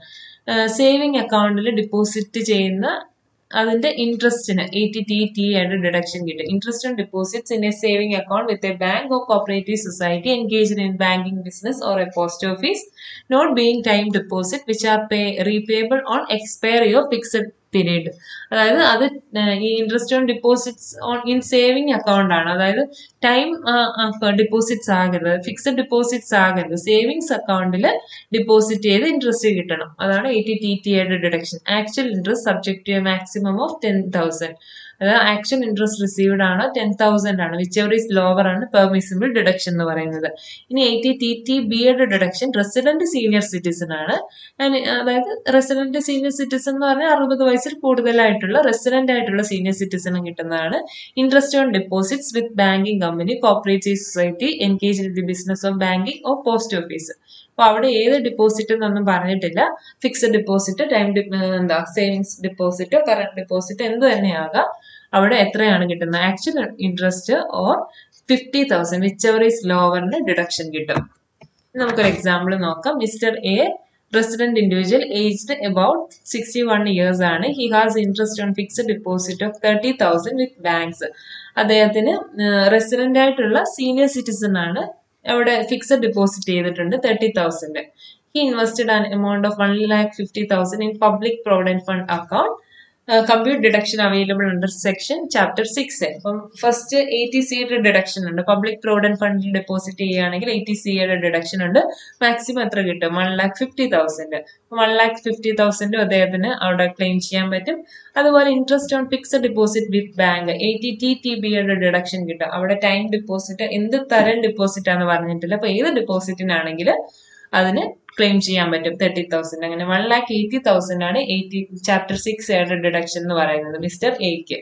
saving അക്കൗണ്ടിൽ ഡിപ്പോസിറ്റ് ചെയ്യുന്ന അതിന്റെ ഇൻട്രസ്റ്റിന് എയ്റ്റി ടി ടി ആയിട്ട് ഡിഡക്ഷൻ കിട്ടും interest on deposits in a saving account with a bank or cooperative society engage in banking business or a post office not being time deposit which are pay repayable on expiry of fixed period അതായത് അത് ഈ interest on deposits on in saving account ആണ് അതായത് time deposits ആകരുത് fixed deposits ആകരുത് savings അക്കൗണ്ടിൽ deposit ചെയ്ത് interest കിട്ടണം അതാണ് എയ്റ്റി ടി ടി എയുടെ deduction actual interest subject to a maximum of ten thousand അതായത് ആക്ച്വൽ ഇൻട്രസ്റ്റ് റിസീവ്ഡ് ആണ് ടെൻ തൗസൻഡ് ആണ് വിച്ച് എവർ ഈസ് ലോവർ ആണ് പെർമിസിബിൾ ഡിഡക്ഷൻ എന്ന് പറയുന്നത് ഇനി എയ്റ്റി ടി ടി ബിയുടെ ഡിഡക്ഷൻ റെസിഡന്റ് സീനിയർ സിറ്റിസൺ ആണ് അതായത് റെസിഡന്റ് സീനിയർ സിറ്റിസൺ എന്ന് പറഞ്ഞാൽ അറുപത് വയസ്സിൽ കൂടുതലായിട്ടുള്ള റെസിഡന്റ് ആയിട്ടുള്ള സീനിയർ സിറ്റിസൺ കിട്ടുന്നതാണ് interest on deposits with banking company cooperative society engage in the business of banking or post office അപ്പൊ അവിടെ ഏത് ഡിപ്പോസിറ്റ് എന്നൊന്നും പറഞ്ഞിട്ടില്ല ഫിക്സഡ് ഡിപ്പോസിറ്റ് ടൈം എന്താ സേവിങ്സ് ഡിപ്പോസിറ്റ് കറണ്ട് ഡിപ്പോസിറ്റ് എന്ത് തന്നെയാകാം അവിടെ എത്രയാണ് കിട്ടുന്നത് actual interest or fifty thousand whichever is ലോവറിന് ഡിഡക്ഷൻ കിട്ടും നമുക്കൊരു എക്സാമ്പിൾ നോക്കാം mister A resident individual aged about sixty one years ആണ് he has interest on fixed deposit of thirty thousand with banks അദ്ദേഹത്തിന് റെസിഡന്റ് ആയിട്ടുള്ള senior citizen ആണ് അവിടെ fixed deposit ചെയ്തിട്ടുണ്ട് thirty thousand he invested an amount of one lakh fifty thousand in public provident fund account compute deduction available under section chapter six അപ്പം first A T സിയുടെ deduction ഉണ്ട് public provident ഫണ്ടിൽ deposit ചെയ്യുകയാണെങ്കിൽ A T സിയുടെ deduction ഉണ്ട് maximum എത്ര കിട്ടും one lakh fifty thousand one lakh fifty തൗസൻഡും അദ്ദേഹത്തിന് അവിടെ ക്ലെയിം ചെയ്യാൻ പറ്റും അതുപോലെ interest on fixed deposit with bank A T T T ബിയുടെ ഡിഡക്ഷൻ കിട്ടും അവിടെ ടൈം ഡിപ്പോസിറ്റ് എന്ത് തരം ഡിപ്പോസിറ്റ് ആണെന്ന് പറഞ്ഞിട്ടില്ല അപ്പൊ ഏത് ഡിപ്പോസിറ്റിനാണെങ്കിൽ അതിന് ക്ലെയിം ചെയ്യാൻ പറ്റും തേർട്ടി തൗസൻഡ് അങ്ങനെ വൺ ലാക്ക് എയ്റ്റി തൗസൻഡ് ആണ് എയ്റ്റി ചാപ്റ്റർ സിക്സ് എയുടെ ഡിഡക്ഷൻ എന്ന് പറയുന്നത് മിസ്റ്റർ എക്ക്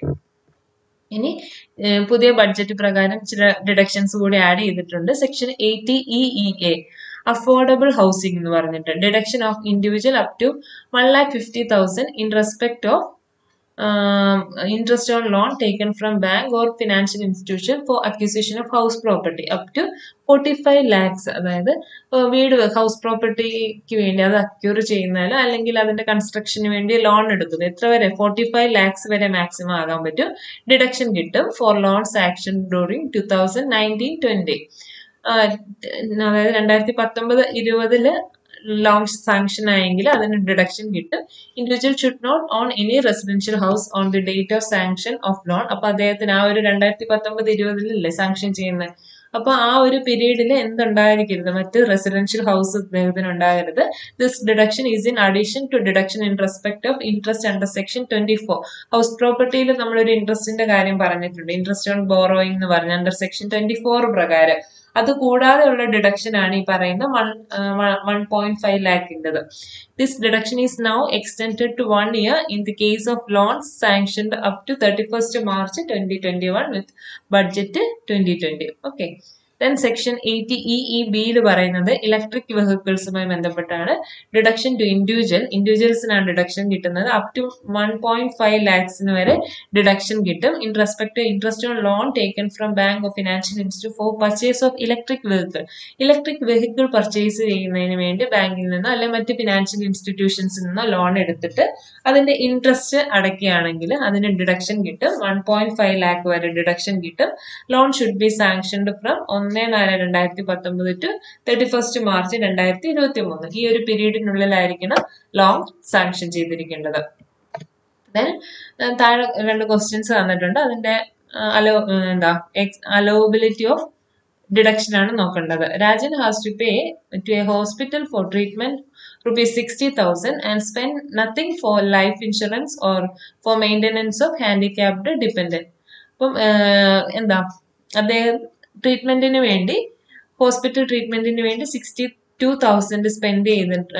ഇനി പുതിയ ബഡ്ജറ്റ് പ്രകാരം ചില ഡിഡക്ഷൻസ് കൂടി ആഡ് ചെയ്തിട്ടുണ്ട് section eighty E E A affordable housing എന്ന് പറഞ്ഞിട്ട് deduction of individual up to one lakh fifty thousand in respect of interest on loan taken from bank or financial institution for acquisition of house property up to 45 lakhs അതായത് വീട് house പ്രോപ്പർട്ടിക്ക് വേണ്ടി അത് acquire ചെയ്യുന്നതിന് അല്ലെങ്കിൽ അതിന്റെ കൺസ്ട്രക്ഷന് വേണ്ടി ലോൺ എടുക്കുന്നത് എത്ര വരെ ഫോർട്ടി ഫൈവ് ലാക്സ് വരെ മാക്സിമം ആകാൻ പറ്റും ഡിഡക്ഷൻ കിട്ടും for loans action during two thousand nineteen twenty അതായത് രണ്ടായിരത്തി പത്തൊമ്പത് ഇരുപതില് ലോൺ സാങ്ഷൻ ആയെങ്കിൽ അതിന് ഡിഡക്ഷൻ കിട്ടും individual should not own any residential house on the date of sanction of loan അപ്പൊ അദ്ദേഹത്തിന് ആ ഒരു രണ്ടായിരത്തി പത്തൊമ്പത് ഇരുപതിലല്ലേ സാങ്ഷൻ ചെയ്യുന്നത് അപ്പൊ ആ ഒരു പീരീഡിൽ എന്തുണ്ടായിരിക്കരുത് മറ്റ് റെസിഡൻഷ്യൽ ഹൗസ് അദ്ദേഹത്തിന് ഉണ്ടാകരുത് this deduction is in addition to deduction in respect of interest under section twenty four house പ്രോപ്പർട്ടിയിൽ നമ്മളൊരു ഇൻട്രസ്റ്റിന്റെ കാര്യം പറഞ്ഞിട്ടുണ്ട് ഇൻട്രസ്റ്റ് ഓൺ ബോറോയിങ് എന്ന് പറഞ്ഞ അണ്ടർ സെക്ഷൻ ട്വന്റി ഫോർ പ്രകാരം അത് കൂടാതെ ഉള്ള ഡിഡക്ഷൻ ആണ് ഈ പറയുന്ന വൺ വൺ പോയിന്റ് ഫൈവ് ലാക്കിൻ്റെത് this deduction is now extended to one year in the case of loans sanctioned up to thirty first March twenty twenty one with budget twenty twenty okay then section eighty E E ബിയിൽ പറയുന്നത് electric വെഹിക്കിൾസുമായി ബന്ധപ്പെട്ടാണ് deduction to individual ഇൻഡിവിജ്വൽസിനാണ് deduction കിട്ടുന്നത് up to one point five ലാക്സിന് വരെ deduction കിട്ടും in respect to interest on loan taken from bank of financial institute for purchase of electric vehicle electric vehicle purchase ചെയ്യുന്നതിന് വേണ്ടി ബാങ്കിൽ നിന്നോ അല്ലെങ്കിൽ മറ്റ് ഫിനാൻഷ്യൽ ഇൻസ്റ്റിറ്റ്യൂഷൻസിൽ നിന്നോ ലോൺ എടുത്തിട്ട് അതിന്റെ ഇൻട്രസ്റ്റ് അടയ്ക്കുകയാണെങ്കിൽ അതിന് ഡിഡക്ഷൻ കിട്ടും വൺ പോയിന്റ് ഫൈവ് ലാക്ക് വരെ ഡിഡക്ഷൻ കിട്ടും loan should be sanctioned from ഒന്ന് നാല് രണ്ടായിരത്തി പത്തൊമ്പത് ടു തേർട്ടി ഫസ്റ്റ് മാർച്ച് രണ്ടായിരത്തി ഇരുപത്തി മൂന്ന് ഈ ഒരു പീരീഡിനുള്ളിലായിരിക്കണം ലോൺ സാങ്ഷൻ ചെയ്തിരിക്കേണ്ടത് ദെൻ താഴെ രണ്ട് ക്വസ്റ്റ്യൻസ് തന്നിട്ടുണ്ട് അതിന്റെ അലോ എന്താ അലോബിലിറ്റി ഓഫ് ഡിഡക്ഷൻ ആണ് നോക്കേണ്ടത് Rajan has to pay to a hospital for treatment rupees sixty thousand and spend nothing for life insurance or for maintenance of handicapped dependent അപ്പം എന്താ അദ്ദേഹം ട്രീറ്റ്മെന്റിന് വേണ്ടി ഹോസ്പിറ്റൽ ട്രീറ്റ്മെന്റിന് വേണ്ടി സിക്സ്റ്റി ടു തൗസൻഡ് സ്പെൻഡ് ചെയ്തിട്ട്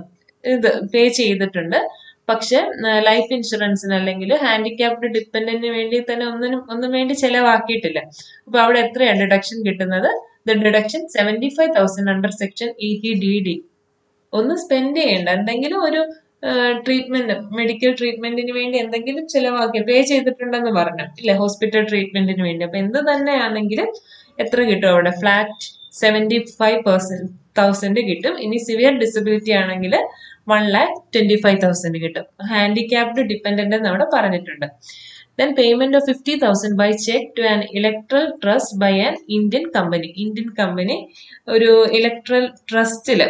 ഇത് പേ ചെയ്തിട്ടുണ്ട് പക്ഷെ ലൈഫ് ഇൻഷുറൻസിന് അല്ലെങ്കിൽ ഹാൻഡിക്യാപ്ഡ് ഡിപ്പെൻഡന്റിന് വേണ്ടി തന്നെ ഒന്നിനും ഒന്നും വേണ്ടി ചെലവാക്കിയിട്ടില്ല അപ്പൊ അവിടെ എത്രയാണ് ഡിഡക്ഷൻ കിട്ടുന്നത് the deduction seventy five thousand under section eighty D D ഒന്ന് സ്പെൻഡ് ചെയ്യേണ്ട എന്തെങ്കിലും ഒരു ട്രീറ്റ്മെന്റ് മെഡിക്കൽ ട്രീറ്റ്മെന്റിന് വേണ്ടി എന്തെങ്കിലും ചിലവാക്കി പേ ചെയ്തിട്ടുണ്ടെന്ന് പറഞ്ഞു ഇല്ലേ ഹോസ്പിറ്റൽ ട്രീറ്റ്മെന്റിന് വേണ്ടി അപ്പൊ എന്ത് തന്നെയാണെങ്കിലും എത്ര കിട്ടും അവിടെ flat seventy five percent thousand കിട്ടും ഇനി സിവിയർ ഡിസബിലിറ്റി ആണെങ്കിൽ one lakh twenty five thousand കിട്ടും ഹാൻഡിക്യാപ്ഡ് ഡിപ്പെൻഡന്റ് എന്ന് അവിടെ പറഞ്ഞിട്ടുണ്ട് then payment of fifty thousand by cheque to an electoral trust by an Indian company Indian company ഒരു ഇലക്ട്രൽ ട്രസ്റ്റില്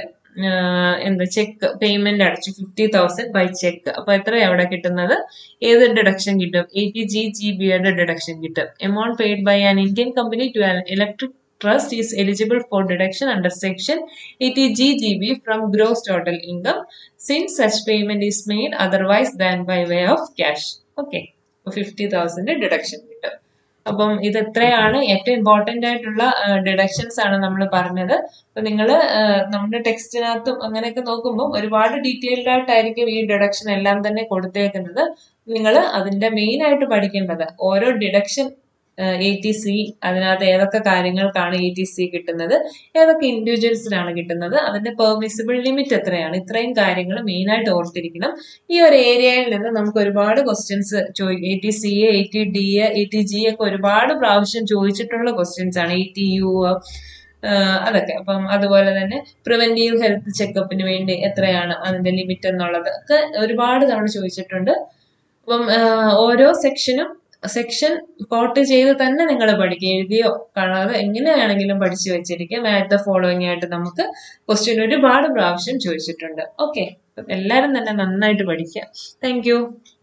എന്താ ചെക്ക് പേയ്മെന്റ് അടച്ചു ഫിഫ്റ്റി തൗസൻഡ് ബൈ ചെക്ക് അപ്പൊ എത്രയാണ് അവിടെ കിട്ടുന്നത് ഏത് ഡിഡക്ഷൻ കിട്ടും എയ്റ്റി ജി ജി ബിയുടെ ഡിഡക്ഷൻ കിട്ടും amount paid by an Indian company to an electric trust is eligible for deduction under section 80 GGB from gross total income since such payment is made otherwise than by way of cash. Okay. Fifty thousand deduction കിട്ടും അപ്പം ഇത് എത്രയാണ് ഏറ്റവും important ആയിട്ടുള്ള deductions ആണ് നമ്മൾ പറഞ്ഞത് അപ്പൊ നിങ്ങൾ നമ്മുടെ ടെക്സ്റ്റിനകത്തും അങ്ങനെയൊക്കെ നോക്കുമ്പോൾ ഒരുപാട് ഡീറ്റെയിൽഡ് ആയിട്ടായിരിക്കും ഈ ഡിഡക്ഷൻ എല്ലാം തന്നെ കൊടുത്തേക്കുന്നത് നിങ്ങൾ അതിന്റെ മെയിൻ ആയിട്ട് പഠിക്കേണ്ടത് ഓരോ ഡിഡക്ഷൻ എ ടി സി അതിനകത്ത് ഏതൊക്കെ കാര്യങ്ങൾക്കാണ് എ ടി സി കിട്ടുന്നത് ഏതൊക്കെ ഇൻഡിവിജ്വൽസിനാണ് കിട്ടുന്നത് അതിന്റെ പെർമിസിബിൾ ലിമിറ്റ് എത്രയാണ് ഇത്രയും കാര്യങ്ങൾ മെയിൻ ആയിട്ട് ഓർത്തിരിക്കണം ഈ ഒരു ഏരിയയിൽ നിന്ന് നമുക്ക് ഒരുപാട് ക്വസ്റ്റ്യൻസ് ചോദിക്കും A T C A T D A T G ഒക്കെ ഒരുപാട് പ്രാവശ്യം ചോദിച്ചിട്ടുള്ള ക്വസ്റ്റ്യൻസ് ആണ് എ ടി യു അതൊക്കെ അപ്പം അതുപോലെ തന്നെ പ്രിവെന്റീവ് ഹെൽത്ത് ചെക്കപ്പിന് വേണ്ടി എത്രയാണ് അതിന്റെ ലിമിറ്റ് എന്നുള്ളത് ഒക്കെ ഒരുപാട് തവണ ചോദിച്ചിട്ടുണ്ട് അപ്പം ഓരോ സെക്ഷനും സെക്ഷൻ കോട്ട് ചെയ്ത് തന്നെ നിങ്ങൾ പഠിക്കുക എഴുതിയോ കാണാതെ എങ്ങനെ വേണമെങ്കിലും പഠിച്ചു വെച്ചിരിക്കുക മാറ്റ് ദ ഫോളോയിങ് ആയിട്ട് നമുക്ക് ക്വസ്റ്റ്യൻ ഒരുപാട് പ്രാവശ്യം ചോദിച്ചിട്ടുണ്ട് ഓക്കെ എല്ലാവരും തന്നെ നന്നായിട്ട് പഠിക്കുക താങ്ക്